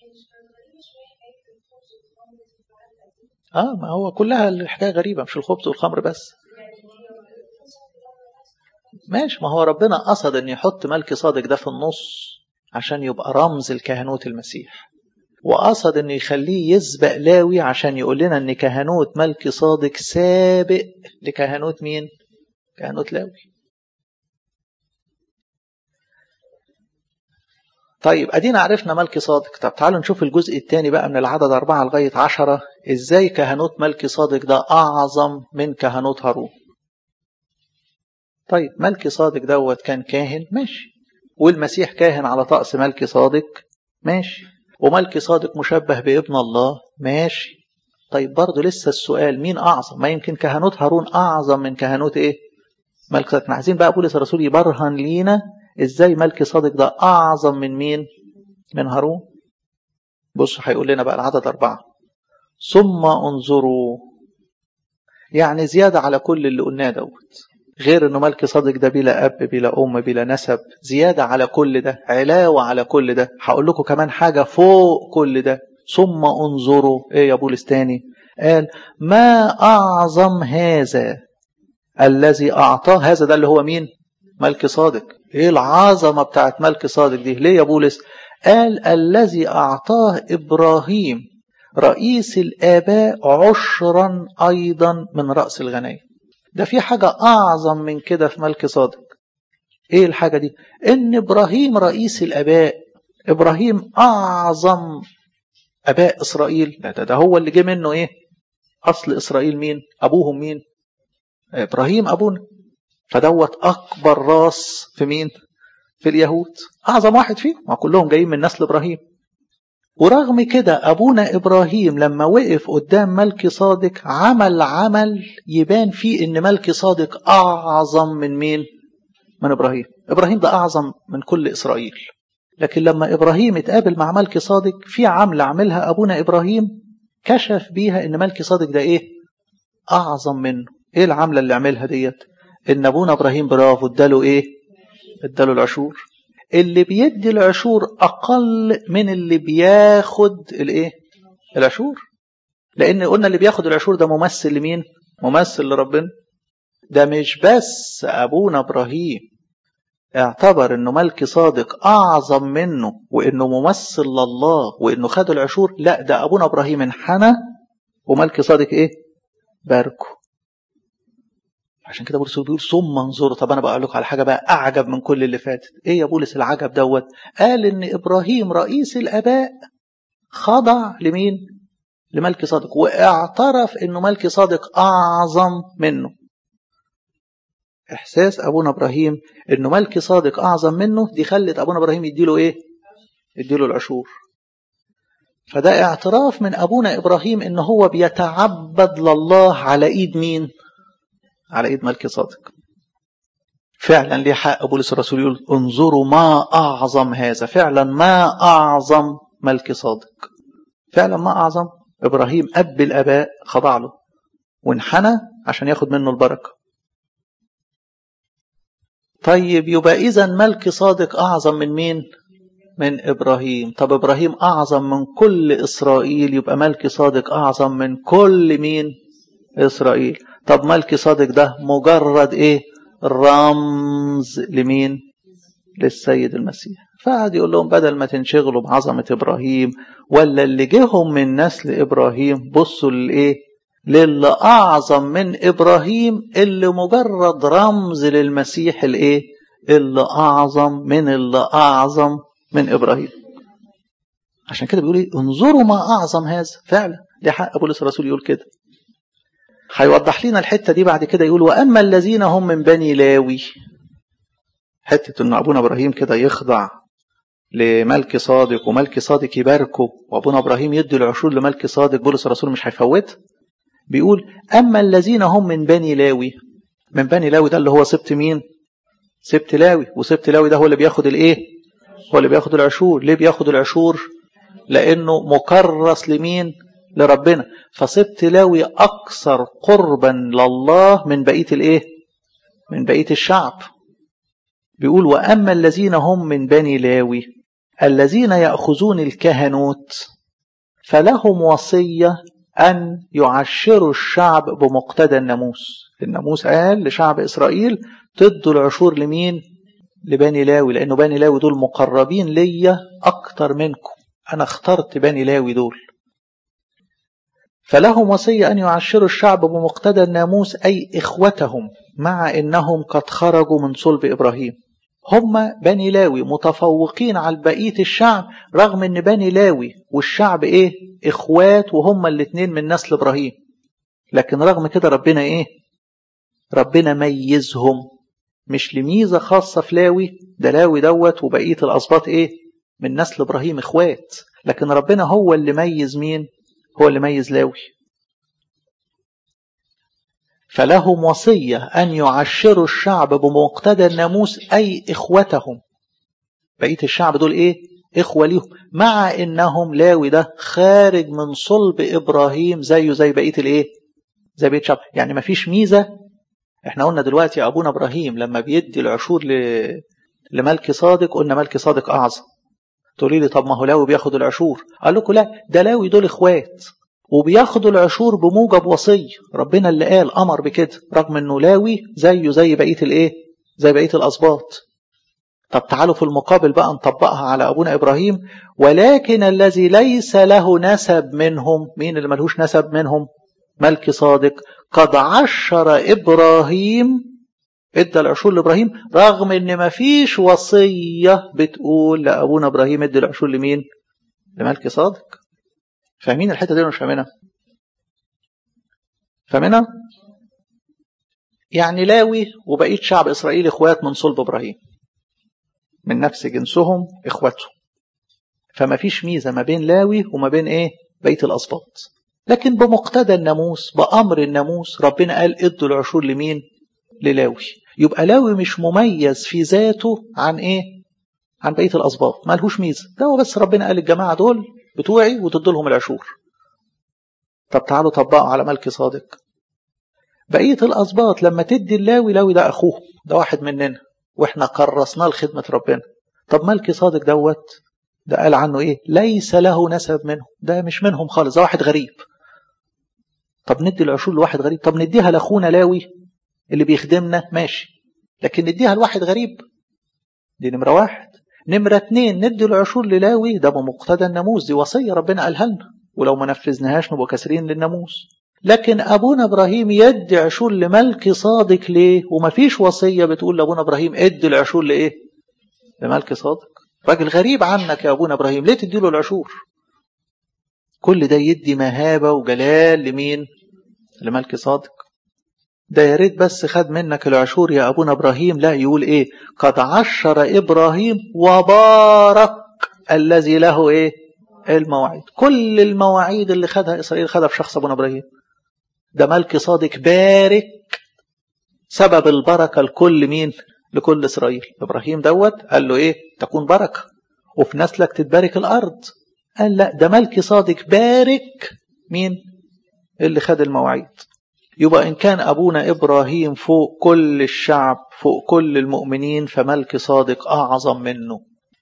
آه ما هو كلها الحكاية غريبة مش الخبز والخمر بس ماشي ما هو ربنا قصد ان يحط ملك صادق ده في النص عشان يبقى رمز الكهنوت المسيح وقصد ان يخليه يسبق لاوي عشان يقول لنا ان كهنوت ملك صادق سابق لكهنوت مين كهنوت لاوي طيب ادينا عرفنا ملك صادق طب تعالوا نشوف الجزء الثاني بقى من العدد أربعة لغاية عشرة ازاي كهنوت ملك صادق ده اعظم من كهنوت هارون طيب ملك صادق دوت كان كاهن ماشي والمسيح كاهن على طقس ملك صادق ماشي وملك صادق مشبه بابن الله ماشي طيب برضه لسه السؤال مين أعظم ما يمكن كهنوت هارون أعظم من كهنوت إيه ملك صادق احنا عايزين بقى بولس الرسول يبرهن لينا إزاي ملك صادق ده أعظم من مين من هارون بص هيقول لنا بقى العدد أربعة ثم انظروا يعني زيادة على كل اللي قلناه دوت غير انه ملك صادق ده بلا اب بلا ام بلا نسب زياده على كل ده علاوه على كل ده هقول لكم كمان حاجه فوق كل ده ثم انظروا ايه يا بولس تاني قال ما اعظم هذا الذي اعطاه هذا ده اللي هو مين ملك صادق ايه العظمه بتاعت ملك صادق دي ليه يا بولس قال الذي اعطاه ابراهيم رئيس الاباء عشرا ايضا من راس الغنايم ده في حاجة أعظم من كده في ملك صادق إيه الحاجة دي إن إبراهيم رئيس الآباء إبراهيم أعظم آباء إسرائيل ده, ده, ده هو اللي جه منه إيه أصل إسرائيل مين أبوهم مين إبراهيم أبونا فدوت أكبر راس في مين في اليهود أعظم واحد فيهم ما كلهم جايين من نسل إبراهيم ورغم كده أبونا إبراهيم لما وقف قدام ملك صادق عمل عمل يبان فيه إن ملك صادق أعظم من مين؟ من إبراهيم إبراهيم ده أعظم من كل إسرائيل لكن لما إبراهيم اتقابل مع ملك صادق في عملة عملها أبونا إبراهيم كشف بيها إن ملك صادق ده إيه؟ أعظم منه إيه العملة اللي عملها ديت؟ إن أبونا إبراهيم برافو اداله إيه؟ اداله العشور اللي بيدي العشور اقل من اللي بياخد الايه العشور لان قلنا اللي بياخد العشور ده ممثل لمين ممثل لربنا ده مش بس ابونا ابراهيم اعتبر انه ملك صادق اعظم منه وانه ممثل لله وانه خد العشور لا ده ابونا ابراهيم انحنى وملك صادق ايه باركه عشان كده بولس بيقول ثم انظروا طب انا بقول لكم على حاجه بقى اعجب من كل اللي فاتت ايه يا بولس العجب دوت قال ان ابراهيم رئيس الاباء خضع لمين لملك صادق واعترف انه ملك صادق اعظم منه احساس ابونا ابراهيم انه ملك صادق اعظم منه دي خلت ابونا ابراهيم يديله ايه يديله العشور فده اعتراف من ابونا ابراهيم ان هو بيتعبد لله على ايد مين على ايد ملك صادق فعلا ليه حق بولس الرسول يقول انظروا ما اعظم هذا فعلا ما اعظم ملك صادق فعلا ما اعظم ابراهيم اب الاباء خضع له وانحنى عشان ياخد منه البركه طيب يبقى اذا ملك صادق اعظم من مين من ابراهيم طب ابراهيم اعظم من كل اسرائيل يبقى ملك صادق اعظم من كل مين اسرائيل طب ملك صادق ده مجرد ايه رمز لمين للسيد المسيح فقعد يقول لهم بدل ما تنشغلوا بعظمة إبراهيم ولا اللي جيهم من نسل إبراهيم بصوا لإيه للي أعظم من إبراهيم اللي مجرد رمز للمسيح الإيه اللي أعظم من اللي أعظم من إبراهيم عشان كده بيقول إيه انظروا ما أعظم هذا فعلا دي حق بولس الرسول يقول كده هيوضح لنا الحتة دي بعد كده يقول وأما الذين هم من بني لاوي حتة إن أبونا إبراهيم كده يخضع لملك صادق وملك صادق يباركه وأبونا إبراهيم يدي العشور لملك صادق بولس الرسول مش هيفوت بيقول أما الذين هم من بني لاوي من بني لاوي ده اللي هو سبت مين سبت لاوي وسبت لاوي ده هو اللي بياخد الايه هو اللي بياخد العشور ليه بياخد العشور لأنه مكرس لمين لربنا فسبت لاوي أكثر قربا لله من بقية الايه من بقية الشعب بيقول وأما الذين هم من بني لاوي الذين يأخذون الكهنوت فلهم وصية أن يعشروا الشعب بمقتضى الناموس الناموس قال لشعب إسرائيل تدوا العشور لمين لبني لاوي لأنه بني لاوي دول مقربين ليا أكتر منكم أنا اخترت بني لاوي دول فلهم وصية أن يعشروا الشعب بمقتضى الناموس أي إخوتهم مع إنهم قد خرجوا من صلب إبراهيم هم بني لاوي متفوقين على بقية الشعب رغم ان بني لاوي والشعب ايه اخوات وهم الاتنين من نسل ابراهيم لكن رغم كده ربنا ايه ربنا ميزهم مش لميزة خاصة في لاوي ده لاوي دوت وبقية الأسباط ايه من نسل ابراهيم اخوات لكن ربنا هو اللي ميز مين هو اللي ميز لاوي فلهم وصية أن يعشروا الشعب بمقتضى الناموس أي إخوتهم بقية الشعب دول إيه؟ إخوة ليهم مع إنهم لاوي ده خارج من صلب إبراهيم زيه زي بقية الإيه؟ زي بقية الشعب يعني ما فيش ميزة إحنا قلنا دلوقتي أبونا إبراهيم لما بيدي العشور ل... لملك صادق قلنا ملك صادق أعظم تقولي لي طب ما هو لاوي بياخد العشور قال لكم لا ده لاوي دول إخوات وبياخدوا العشور بموجب وصية ربنا اللي قال أمر بكده رغم أنه لاوي زيه زي بقية الإيه زي بقية الأسباط طب تعالوا في المقابل بقى نطبقها على أبونا إبراهيم ولكن الذي ليس له نسب منهم مين اللي ملهوش نسب منهم ملك صادق قد عشر إبراهيم ادى العشور لإبراهيم رغم ان ما فيش وصية بتقول لأبونا إبراهيم ادي العشور لمين لملك صادق فاهمين الحته دي ولا مش فاهمينها؟ فاهمينها؟ يعني لاوي وبقيه شعب اسرائيل اخوات من صلب ابراهيم. من نفس جنسهم اخواتهم. فما فيش ميزه ما بين لاوي وما بين ايه؟ بقيه الاسباط. لكن بمقتضى الناموس بامر الناموس ربنا قال ادوا العشور لمين؟ للاوي. يبقى لاوي مش مميز في ذاته عن ايه؟ عن بقيه الاسباط، مالهوش ميزه، ده هو بس ربنا قال الجماعه دول بتوعي وتدوا لهم العشور طب تعالوا طبقوا على ملك صادق بقية الأسباط لما تدي اللاوي لاوي ده أخوه ده واحد مننا وإحنا كرسناه لخدمة ربنا طب ملك صادق دوت ده قال عنه إيه ليس له نسب منه ده مش منهم خالص ده واحد غريب طب ندي العشور لواحد غريب طب نديها لاخونا لاوي اللي بيخدمنا ماشي لكن نديها لواحد غريب دي نمرة واحد نمرة اتنين ندي العشور للاوي ده بمقتضى الناموس دي وصية ربنا قالها لنا ولو ما نفذناهاش نبقى كاسرين للناموس لكن ابونا ابراهيم يدي عشور لملك صادق ليه ومفيش وصية بتقول لابونا ابراهيم ادي العشور لايه لملك صادق راجل غريب عنك يا ابونا ابراهيم ليه تديله العشور كل ده يدي مهابة وجلال لمين لملك صادق ده يا ريت بس خد منك العشور يا ابونا ابراهيم لا يقول ايه قد عشر ابراهيم وبارك الذي له ايه المواعيد كل المواعيد اللي خدها اسرائيل خدها في شخص ابونا ابراهيم ده ملك صادق بارك سبب البركه لكل مين لكل اسرائيل ابراهيم دوت قال له ايه تكون بركه وفي نسلك تتبارك الارض قال لا ده ملك صادق بارك مين اللي خد المواعيد يبقى إن كان أبونا إبراهيم فوق كل الشعب فوق كل المؤمنين فملك صادق أعظم منه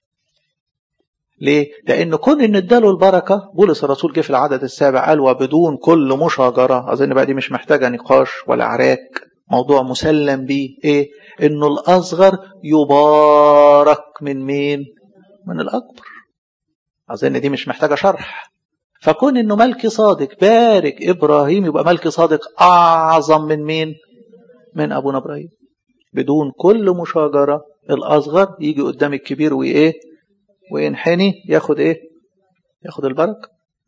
ليه؟ لأن كون إن اداله البركة بولس الرسول جه في العدد السابع قال وبدون كل مشاجرة أظن بقى دي مش محتاجة نقاش ولا عراك موضوع مسلم بيه إيه؟ إنه الأصغر يبارك من مين؟ من الأكبر أظن دي مش محتاجة شرح فكون انه ملك صادق بارك ابراهيم يبقى ملك صادق اعظم من مين من ابونا ابراهيم بدون كل مشاجره الاصغر يجي قدام الكبير وايه وينحني ياخد ايه ياخد البركه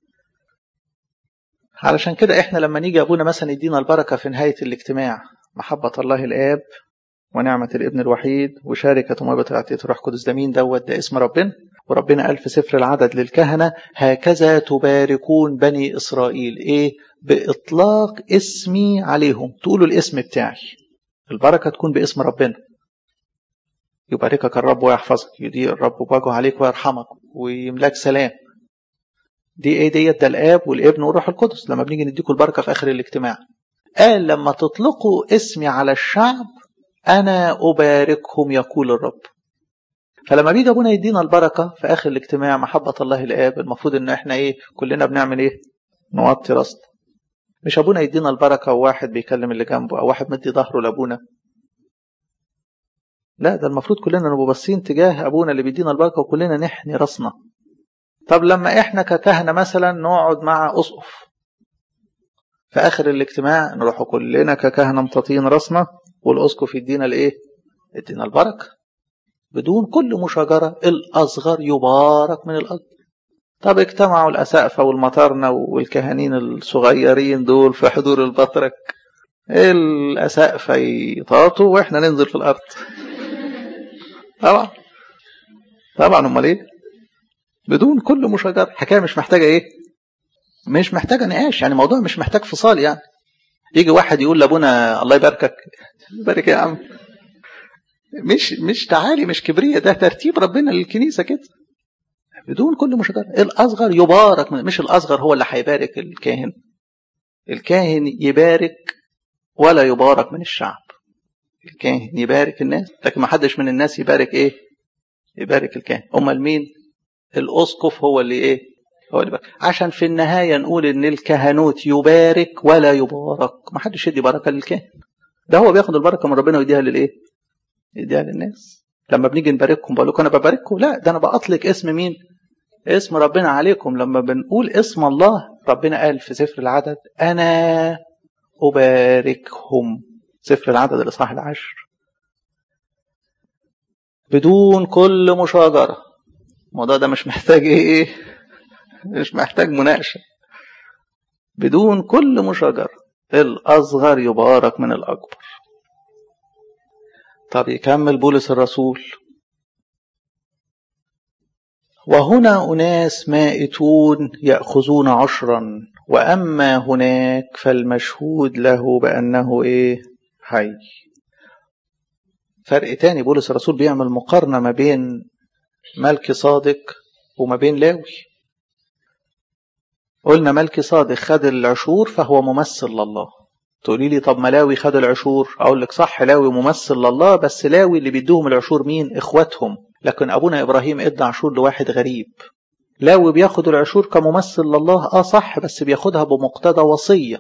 علشان كده احنا لما نيجي ابونا مثلا يدينا البركه في نهايه الاجتماع محبه الله الاب ونعمه الابن الوحيد وشاركه وموهبه العطيه الروح القدس ده مين دوت ده اسم ربنا وربنا قال في سفر العدد للكهنة هكذا تباركون بني إسرائيل إيه بإطلاق اسمي عليهم تقولوا الاسم بتاعي البركة تكون باسم ربنا يباركك الرب ويحفظك يدير الرب وجهه عليك ويرحمك ويملاك سلام دي ايه ديت ده الاب والابن والروح القدس لما بنيجي نديكم البركه في اخر الاجتماع قال لما تطلقوا اسمي على الشعب انا اباركهم يقول الرب فلما بيجي ابونا يدينا البركه في اخر الاجتماع محبه الله الاب المفروض ان احنا ايه كلنا بنعمل ايه نوطي راسنا مش ابونا يدينا البركه وواحد بيكلم اللي جنبه او واحد مدي ظهره لابونا لا ده المفروض كلنا نبقى باصين تجاه ابونا اللي بيدينا البركه وكلنا نحني راسنا طب لما احنا ككهنه مثلا نقعد مع اسقف في اخر الاجتماع نروح كلنا ككهنه مطاطين راسنا والاسقف يدينا الايه يدينا البركه بدون كل مشاجرة الأصغر يبارك من الأكبر طب اجتمعوا الأسقفة والمطارنة والكهانين الصغيرين دول في حضور البطرك الأسقفة يطاطوا وإحنا ننزل في الأرض طبعا طبعا أمال إيه بدون كل مشاجرة حكاية مش محتاجة إيه مش محتاجة نقاش يعني موضوع مش محتاج فصال يعني يجي واحد يقول لابونا الله يباركك يبارك يا عم مش مش تعالي مش كبرية ده ترتيب ربنا للكنيسة كده بدون كل مشاجرة الأصغر يبارك مش الأصغر هو اللي هيبارك الكاهن الكاهن يبارك ولا يبارك من الشعب الكاهن يبارك الناس لكن ما حدش من الناس يبارك ايه يبارك الكاهن امال مين الاسقف هو اللي ايه هو اللي بارك. عشان في النهايه نقول ان الكهنوت يبارك ولا يبارك ما حدش يدي بركه للكاهن ده هو بياخد البركه من ربنا ويديها للايه يديها للناس لما بنيجي نبارككم بقول لكم انا ببارككم لا ده انا بأطلق اسم مين اسم ربنا عليكم لما بنقول اسم الله ربنا قال في سفر العدد انا اباركهم سفر العدد الاصحاح العشر بدون كل مشاجره الموضوع ده مش محتاج ايه مش محتاج مناقشه بدون كل مشاجره الاصغر يبارك من الاكبر طب يكمل بولس الرسول وهنا أناس مائتون يأخذون عشرا وأما هناك فالمشهود له بأنه إيه حي فرق تاني بولس الرسول بيعمل مقارنة ما بين ملك صادق وما بين لاوي قلنا ملك صادق خد العشور فهو ممثل لله تقولي لي طب ما لاوي خد العشور اقول لك صح لاوي ممثل لله بس لاوي اللي بيدوهم العشور مين اخواتهم لكن ابونا ابراهيم ادى عشور لواحد غريب لاوي بياخد العشور كممثل لله اه صح بس بياخدها بمقتضى وصيه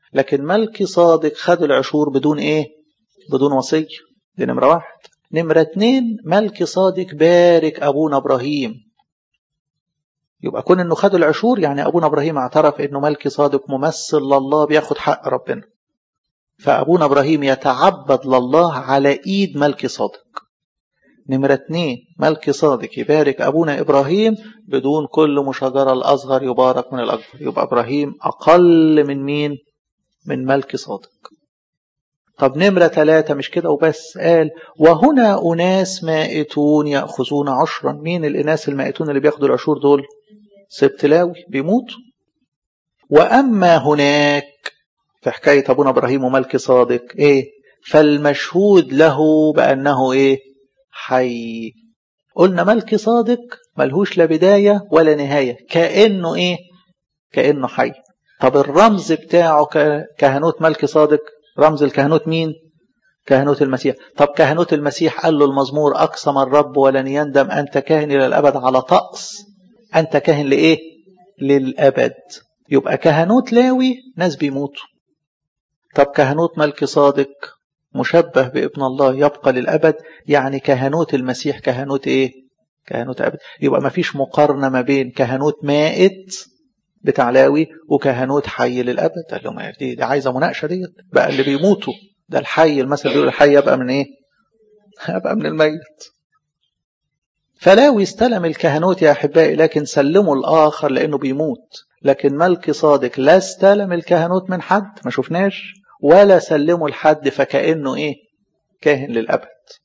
لكن ملكي صادق خد العشور بدون ايه بدون وصية دي نمرة واحد نمرة اتنين ملكي صادق بارك أبونا إبراهيم يبقى كون انه خد العشور يعني ابونا ابراهيم اعترف انه ملكي صادق ممثل لله بياخد حق ربنا فابونا ابراهيم يتعبد لله على ايد ملكي صادق نمرة اتنين ملكي صادق يبارك ابونا ابراهيم بدون كل مشاجرة الاصغر يبارك من الاكبر يبقى ابراهيم اقل من مين من ملكي صادق طب نمرة ثلاثة مش كده وبس قال وهنا أناس مائتون يأخذون عشرا مين الإناس المائتون اللي بياخدوا العشور دول سبت لاوي بيموت وأما هناك في حكاية أبونا إبراهيم وملك صادق إيه فالمشهود له بأنه إيه حي قلنا ملك صادق ملهوش لا بداية ولا نهاية كأنه إيه كأنه حي طب الرمز بتاعه كهنوت ملك صادق رمز الكهنوت مين كهنوت المسيح طب كهنوت المسيح قال له المزمور أقسم الرب ولن يندم أنت كاهن إلى الأبد على طقس أنت كاهن لإيه للأبد يبقى كهنوت لاوي ناس بيموتوا طب كهنوت ملك صادق مشبه بابن الله يبقى للأبد يعني كهنوت المسيح كهنوت إيه كهنوت أبد يبقى ما فيش مقارنة ما بين كهنوت مائت بتاع لاوي وكهنوت حي للأبد قال له دي, دي عايزة مناقشة ديت بقى اللي بيموتوا ده الحي المثل بيقول الحي يبقى من إيه يبقى من الميت فلاوي استلم الكهنوت يا أحبائي لكن سلموا الآخر لأنه بيموت لكن ملك صادق لا استلم الكهنوت من حد ما شفناش ولا سلمه لحد فكأنه إيه كاهن للأبد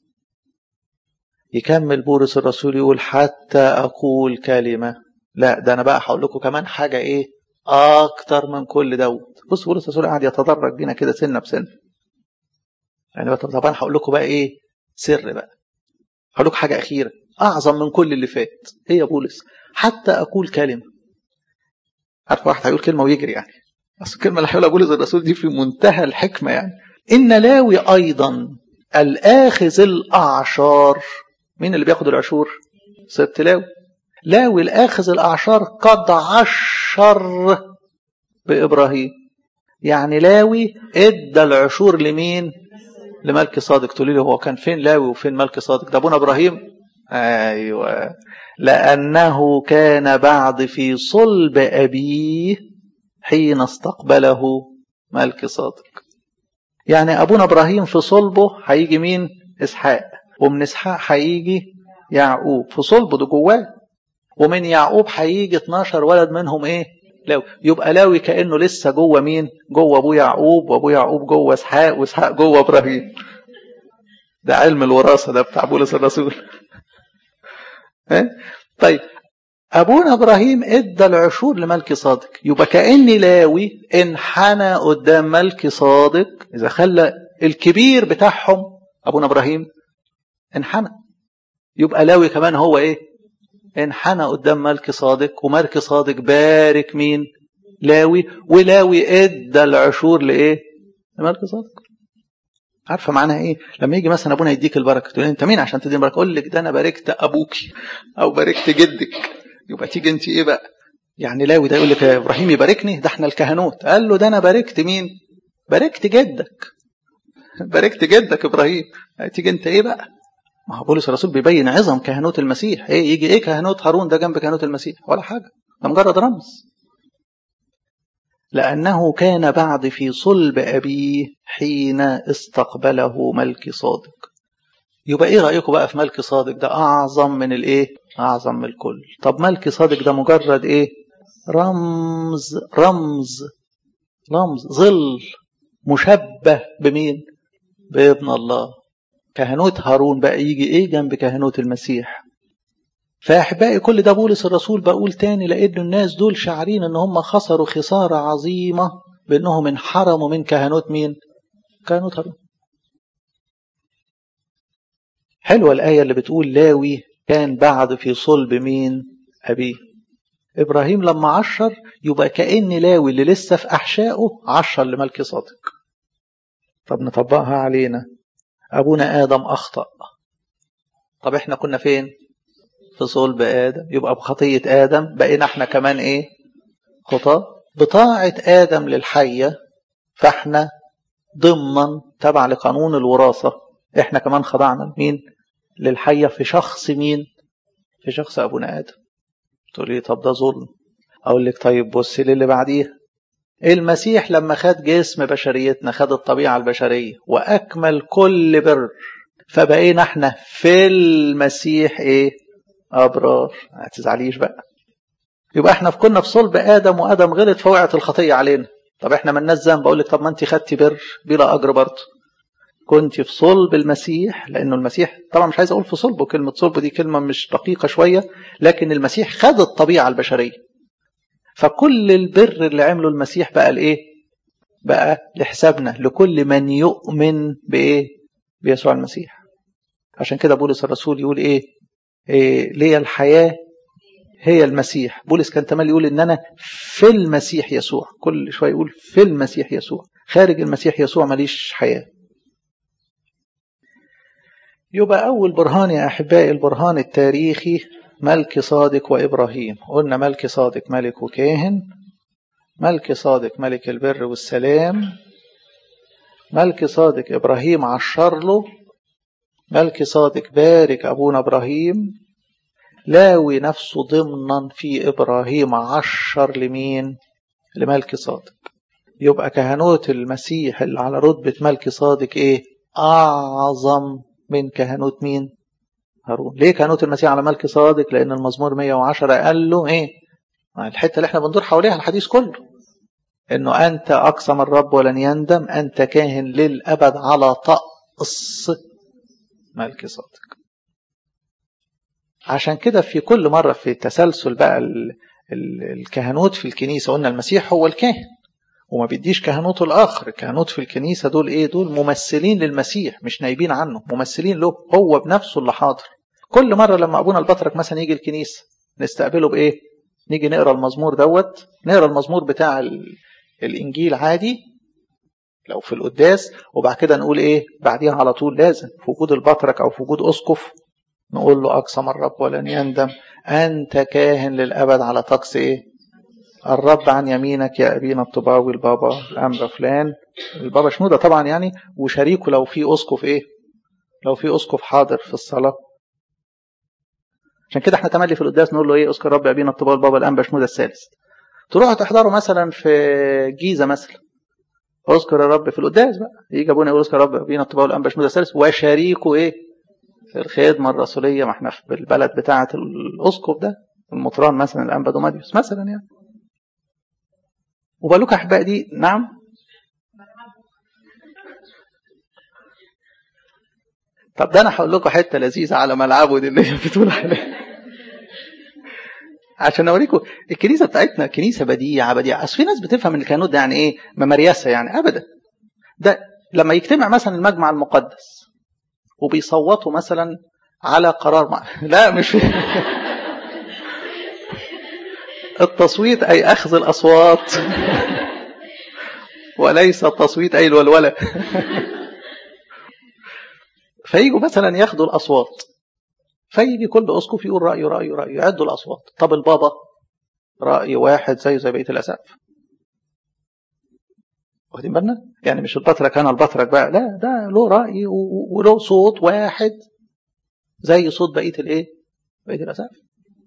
يكمل بولس الرسول يقول حتى أقول كلمة لا ده أنا بقى هقول لكم كمان حاجة إيه أكتر من كل دوت بص بولس الرسول قاعد يتدرج بينا كده سنة بسنة يعني طبعا هقول لكم بقى إيه سر بقى هقول لكم حاجة أخيرة أعظم من كل اللي فات إيه يا بولس حتى أقول كلمة عارف واحد هيقول كلمة ويجري يعني أصل الكلمة اللي هيقولها بولس الرسول دي في منتهى الحكمة يعني إن لاوي أيضا الآخذ الأعشار مين اللي بياخد العشور؟ سبت لاوي لاوي الآخذ الأعشار قد عشر بإبراهيم يعني لاوي ادى العشور لمين؟ لملك صادق تقولي لي هو كان فين لاوي وفين ملك صادق؟ ده أبونا إبراهيم أيوه لأنه كان بعد في صلب أبيه حين استقبله ملك صادق يعني أبونا إبراهيم في صلبه هيجي مين إسحاق ومن إسحاق هيجي يعقوب في صلبه ده جواه ومن يعقوب هيجي 12 ولد منهم إيه لاوي يبقى لاوي كأنه لسه جوه مين جوه أبو يعقوب وأبو يعقوب جوه إسحاق وإسحاق جوه إبراهيم ده علم الوراثة ده بتاع بولس الرسول طيب أبونا إبراهيم إدى العشور لملك صادق يبقى كأن لاوي انحنى قدام ملك صادق إذا خلى الكبير بتاعهم أبونا إبراهيم انحنى يبقى لاوي كمان هو إيه انحنى قدام ملك صادق وملك صادق بارك مين لاوي ولاوي إدى العشور لإيه لملك صادق عارفه معناها ايه لما يجي مثلا ابونا يديك البركه تقول انت مين عشان تديني البركه اقول لك ده انا باركت ابوكي او باركت جدك يبقى تيجي انت ايه بقى يعني لاوي ده يقول لك يا ابراهيم يباركني ده احنا الكهنوت قال له ده انا باركت مين باركت جدك باركت جدك ابراهيم تيجي انت ايه بقى ما هو بولس الرسول بيبين عظم كهنوت المسيح ايه يجي ايه كهنوت هارون ده جنب كهنوت المسيح ولا حاجه ده مجرد رمز لأنه كان بعد في صلب أبيه حين استقبله ملك صادق يبقى ايه رأيكم بقى في ملك صادق ده أعظم من الايه أعظم من الكل طب ملك صادق ده مجرد ايه رمز رمز رمز ظل مشبه بمين بابن الله كهنوت هارون بقى يجي ايه جنب كهنوت المسيح فأحبائي كل ده بولس الرسول بقول تاني لأن الناس دول شعرين إن هم خسروا خسارة عظيمة بأنهم انحرموا من كهنوت مين؟ كهنوت هارون. حلوة الآية اللي بتقول لاوي كان بعد في صلب مين؟ أبيه. إبراهيم لما عشر يبقى كأن لاوي اللي لسه في أحشائه عشر لملك صادق. طب نطبقها علينا. أبونا آدم أخطأ. طب إحنا كنا فين؟ في صلب آدم يبقى بخطية آدم بقينا احنا كمان ايه خطاة بطاعة آدم للحية فاحنا ضمن تبع لقانون الوراثة احنا كمان خضعنا مين للحية في شخص مين في شخص أبونا آدم تقول لي طب ده ظلم أقول لك طيب بص للي بعديها المسيح لما خد جسم بشريتنا خد الطبيعة البشرية وأكمل كل بر فبقينا احنا في المسيح ايه أبرار ما تزعليش بقى يبقى احنا كنا في صلب آدم وآدم غلط فوقعت الخطية علينا طب احنا مالناش ذنب اقول لك طب ما انت خدتي بر بلا اجر برضه كنت في صلب المسيح لانه المسيح طبعا مش عايز اقول في صلبه كلمه صلب دي كلمه مش دقيقه شويه لكن المسيح خد الطبيعه البشريه فكل البر اللي عمله المسيح بقى لايه بقى لحسابنا لكل من يؤمن بايه بيسوع المسيح عشان كده بولس الرسول يقول ايه, إيه ليه الحياه هي المسيح بولس كان تملي يقول ان انا في المسيح يسوع كل شويه يقول في المسيح يسوع خارج المسيح يسوع ماليش حياه يبقى اول برهان يا احبائي البرهان التاريخي ملك صادق وابراهيم قلنا ملك صادق ملك وكاهن ملك صادق ملك البر والسلام ملك صادق ابراهيم عشر له ملك صادق بارك ابونا ابراهيم لاوي نفسه ضمنا في إبراهيم عشر لمين لملك صادق يبقى كهنوت المسيح اللي على رتبة ملك صادق إيه أعظم من كهنوت مين هارون ليه كهنوت المسيح على ملك صادق لأن المزمور 110 قال له إيه الحتة اللي احنا بندور حواليها الحديث كله إنه أنت أقسم الرب ولن يندم أنت كاهن للأبد على طقس ملك صادق عشان كده في كل مرة في تسلسل بقى الكهنوت في الكنيسة قلنا المسيح هو الكاهن وما بيديش كهنوت الآخر الكهنوت في الكنيسة دول إيه دول ممثلين للمسيح مش نايبين عنه ممثلين له هو بنفسه اللي حاضر كل مرة لما أبونا البطرك مثلا يجي الكنيسة نستقبله بإيه نيجي نقرا المزمور دوت نقرا المزمور بتاع الإنجيل عادي لو في القداس وبعد كده نقول إيه بعديها على طول لازم في وجود البطرك أو في وجود أسقف نقول له أقسم الرب ولن يندم أنت كاهن للأبد على طقس إيه الرب عن يمينك يا أبينا الطباوي البابا الأنبا فلان البابا شنودة طبعا يعني وشريكه لو في أسقف إيه لو في أسقف حاضر في الصلاة عشان كده احنا تملي في القداس نقول له ايه اذكر رب ابينا الطباوي البابا الانبا شنودة الثالث تروحوا تحضروا مثلا في جيزة مثلا اذكر الرب في القداس بقى يجي ابونا يقول اذكر رب ابينا الطباوي الانبا شنودة الثالث وشريكه ايه في الخدمة الرسولية ما احنا في البلد بتاعة الأسقف ده المطران مثلا الأنبا دوماديوس مثلا يعني وبقول لكم أحباء دي نعم طب ده أنا هقول لكم حتة لذيذة على ملعبه دي اللي هي بتقول عليها عشان اوريكم الكنيسه بتاعتنا كنيسه بديعه بديعه اصل في ناس بتفهم ان الكهنوت ده يعني ايه مماريسه يعني ابدا ده لما يجتمع مثلا المجمع المقدس وبيصوتوا مثلا على قرار مع... لا مش التصويت أي أخذ الأصوات وليس التصويت أي الولولة فيجوا مثلا ياخدوا الأصوات فيجي كل أسقف يقول رأيه رأيه رأيه يعدوا الأصوات طب البابا رأي واحد زيه زي بقية الأسقف واخدين بالنا؟ يعني مش البطرك انا البطرك بقى لا ده له راي وله صوت واحد زي صوت بقيه الايه؟ بقيه الاسقف.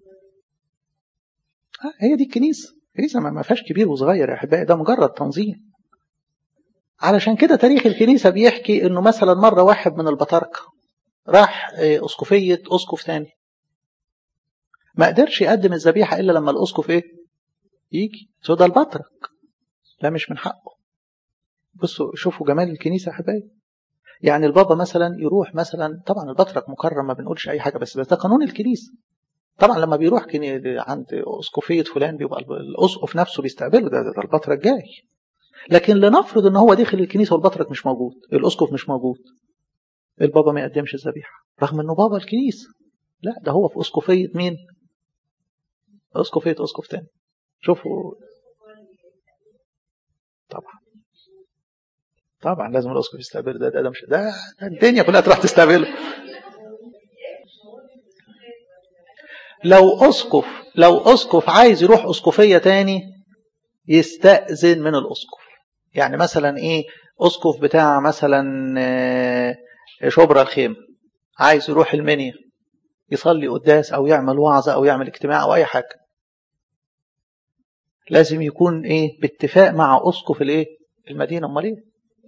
هي دي الكنيسه، الكنيسه ما فيهاش كبير وصغير يا احبائي ده مجرد تنظيم. علشان كده تاريخ الكنيسه بيحكي انه مثلا مره واحد من البطاركه راح اسقفيه اسقف ثاني. ما قدرش يقدم الذبيحه الا لما الاسقف ايه؟ يجي، سو ده البطرك. لا مش من حقه. بصوا شوفوا جمال الكنيسة يا حبايبي يعني البابا مثلا يروح مثلا طبعا البطرك مكرم ما بنقولش أي حاجة بس ده قانون الكنيسة طبعا لما بيروح عند أسقفية فلان بيبقى الأسقف نفسه بيستقبله ده, ده البطرك جاي لكن لنفرض ان هو داخل الكنيسة والبطرك مش موجود الأسقف مش موجود البابا ما يقدمش الذبيحة رغم انه بابا الكنيسة لا ده هو في أسقفية مين أسقفية أسقف تاني شوفوا طبعا طبعا لازم الاسقف يستقبله ده ده, ده مش ده, ده الدنيا كلها تروح تستقبله لو اسقف لو اسقف عايز يروح اسقفيه تاني يستأذن من الاسقف يعني مثلا ايه اسقف بتاع مثلا شبرا الخيم عايز يروح المنيا يصلي قداس او يعمل وعظه او يعمل اجتماع او اي حاجه لازم يكون ايه باتفاق مع اسقف الايه المدينه امال ايه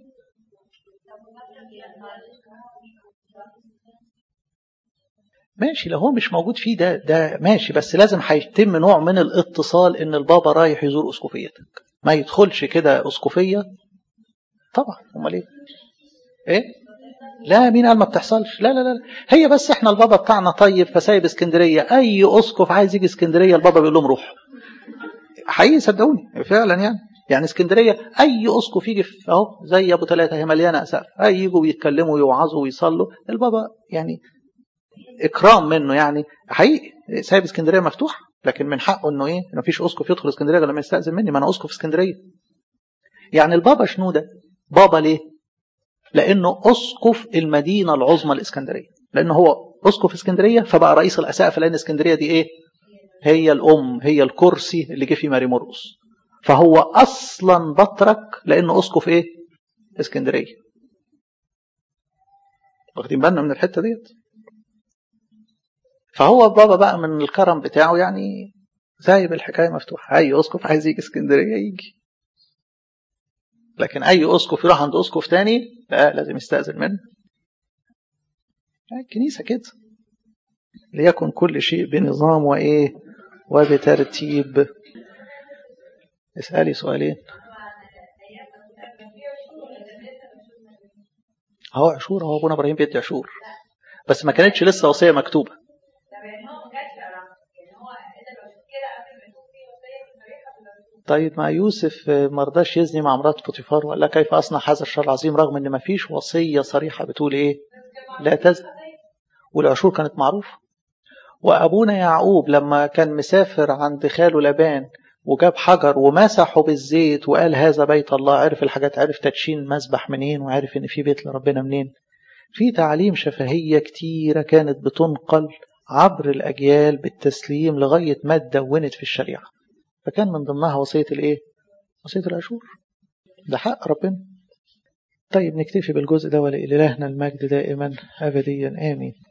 ماشي لو هو مش موجود فيه ده ده ماشي بس لازم هيتم نوع من الاتصال ان البابا رايح يزور اسقفيتك ما يدخلش كده اسقفيه طبعا امال ايه ايه لا مين قال ما بتحصلش لا لا لا هي بس احنا البابا بتاعنا طيب فسايب اسكندريه اي اسقف عايز يجي اسكندريه البابا بيقول لهم روح حقيقي صدقوني فعلا يعني يعني اسكندريه اي اسقف يجي اهو زي ابو ثلاثه هي مليانه اسقف اي يجوا يتكلموا ويوعظوا ويصلوا البابا يعني اكرام منه يعني حقيقي سايب اسكندريه مفتوحه لكن من حقه انه ايه ما فيش اسقف يدخل اسكندريه غير لما يستاذن مني ما انا اسقف اسكندريه يعني البابا شنو ده بابا ليه لانه اسقف المدينه العظمى الاسكندريه لانه هو اسقف اسكندريه فبقى رئيس الاسقف لان اسكندريه دي ايه هي الام هي الكرسي اللي جه فيه ماري مرقس فهو اصلا بطرك لانه اسقف ايه اسكندريه واخدين بالنا من الحته ديت فهو بابا بقى من الكرم بتاعه يعني سايب الحكايه مفتوحه اي اسقف عايز يجي اسكندريه يجي لكن اي اسقف يروح عند اسقف تاني لا لازم يستاذن منه الكنيسه كده ليكن كل شيء بنظام وايه وبترتيب اسالي سؤالين هو عشور هو ابونا ابراهيم بيدي عشور بس ما كانتش لسه وصيه مكتوبه طيب مع يوسف ما رضاش يزني مع مرات فوتيفار وقال كيف اصنع هذا الشر العظيم رغم ان ما فيش وصيه صريحه بتقول ايه لا تزن والعشور كانت معروفه وابونا يعقوب لما كان مسافر عند خاله لبان وجاب حجر ومسحه بالزيت وقال هذا بيت الله عرف الحاجات عرف تدشين مسبح منين وعرف ان في بيت لربنا منين في تعليم شفهيه كتيره كانت بتنقل عبر الاجيال بالتسليم لغايه ما اتدونت في الشريعه فكان من ضمنها وصية الايه وصية العشور ده حق ربنا طيب نكتفي بالجزء ده ولإلهنا المجد دائما أبديا آمين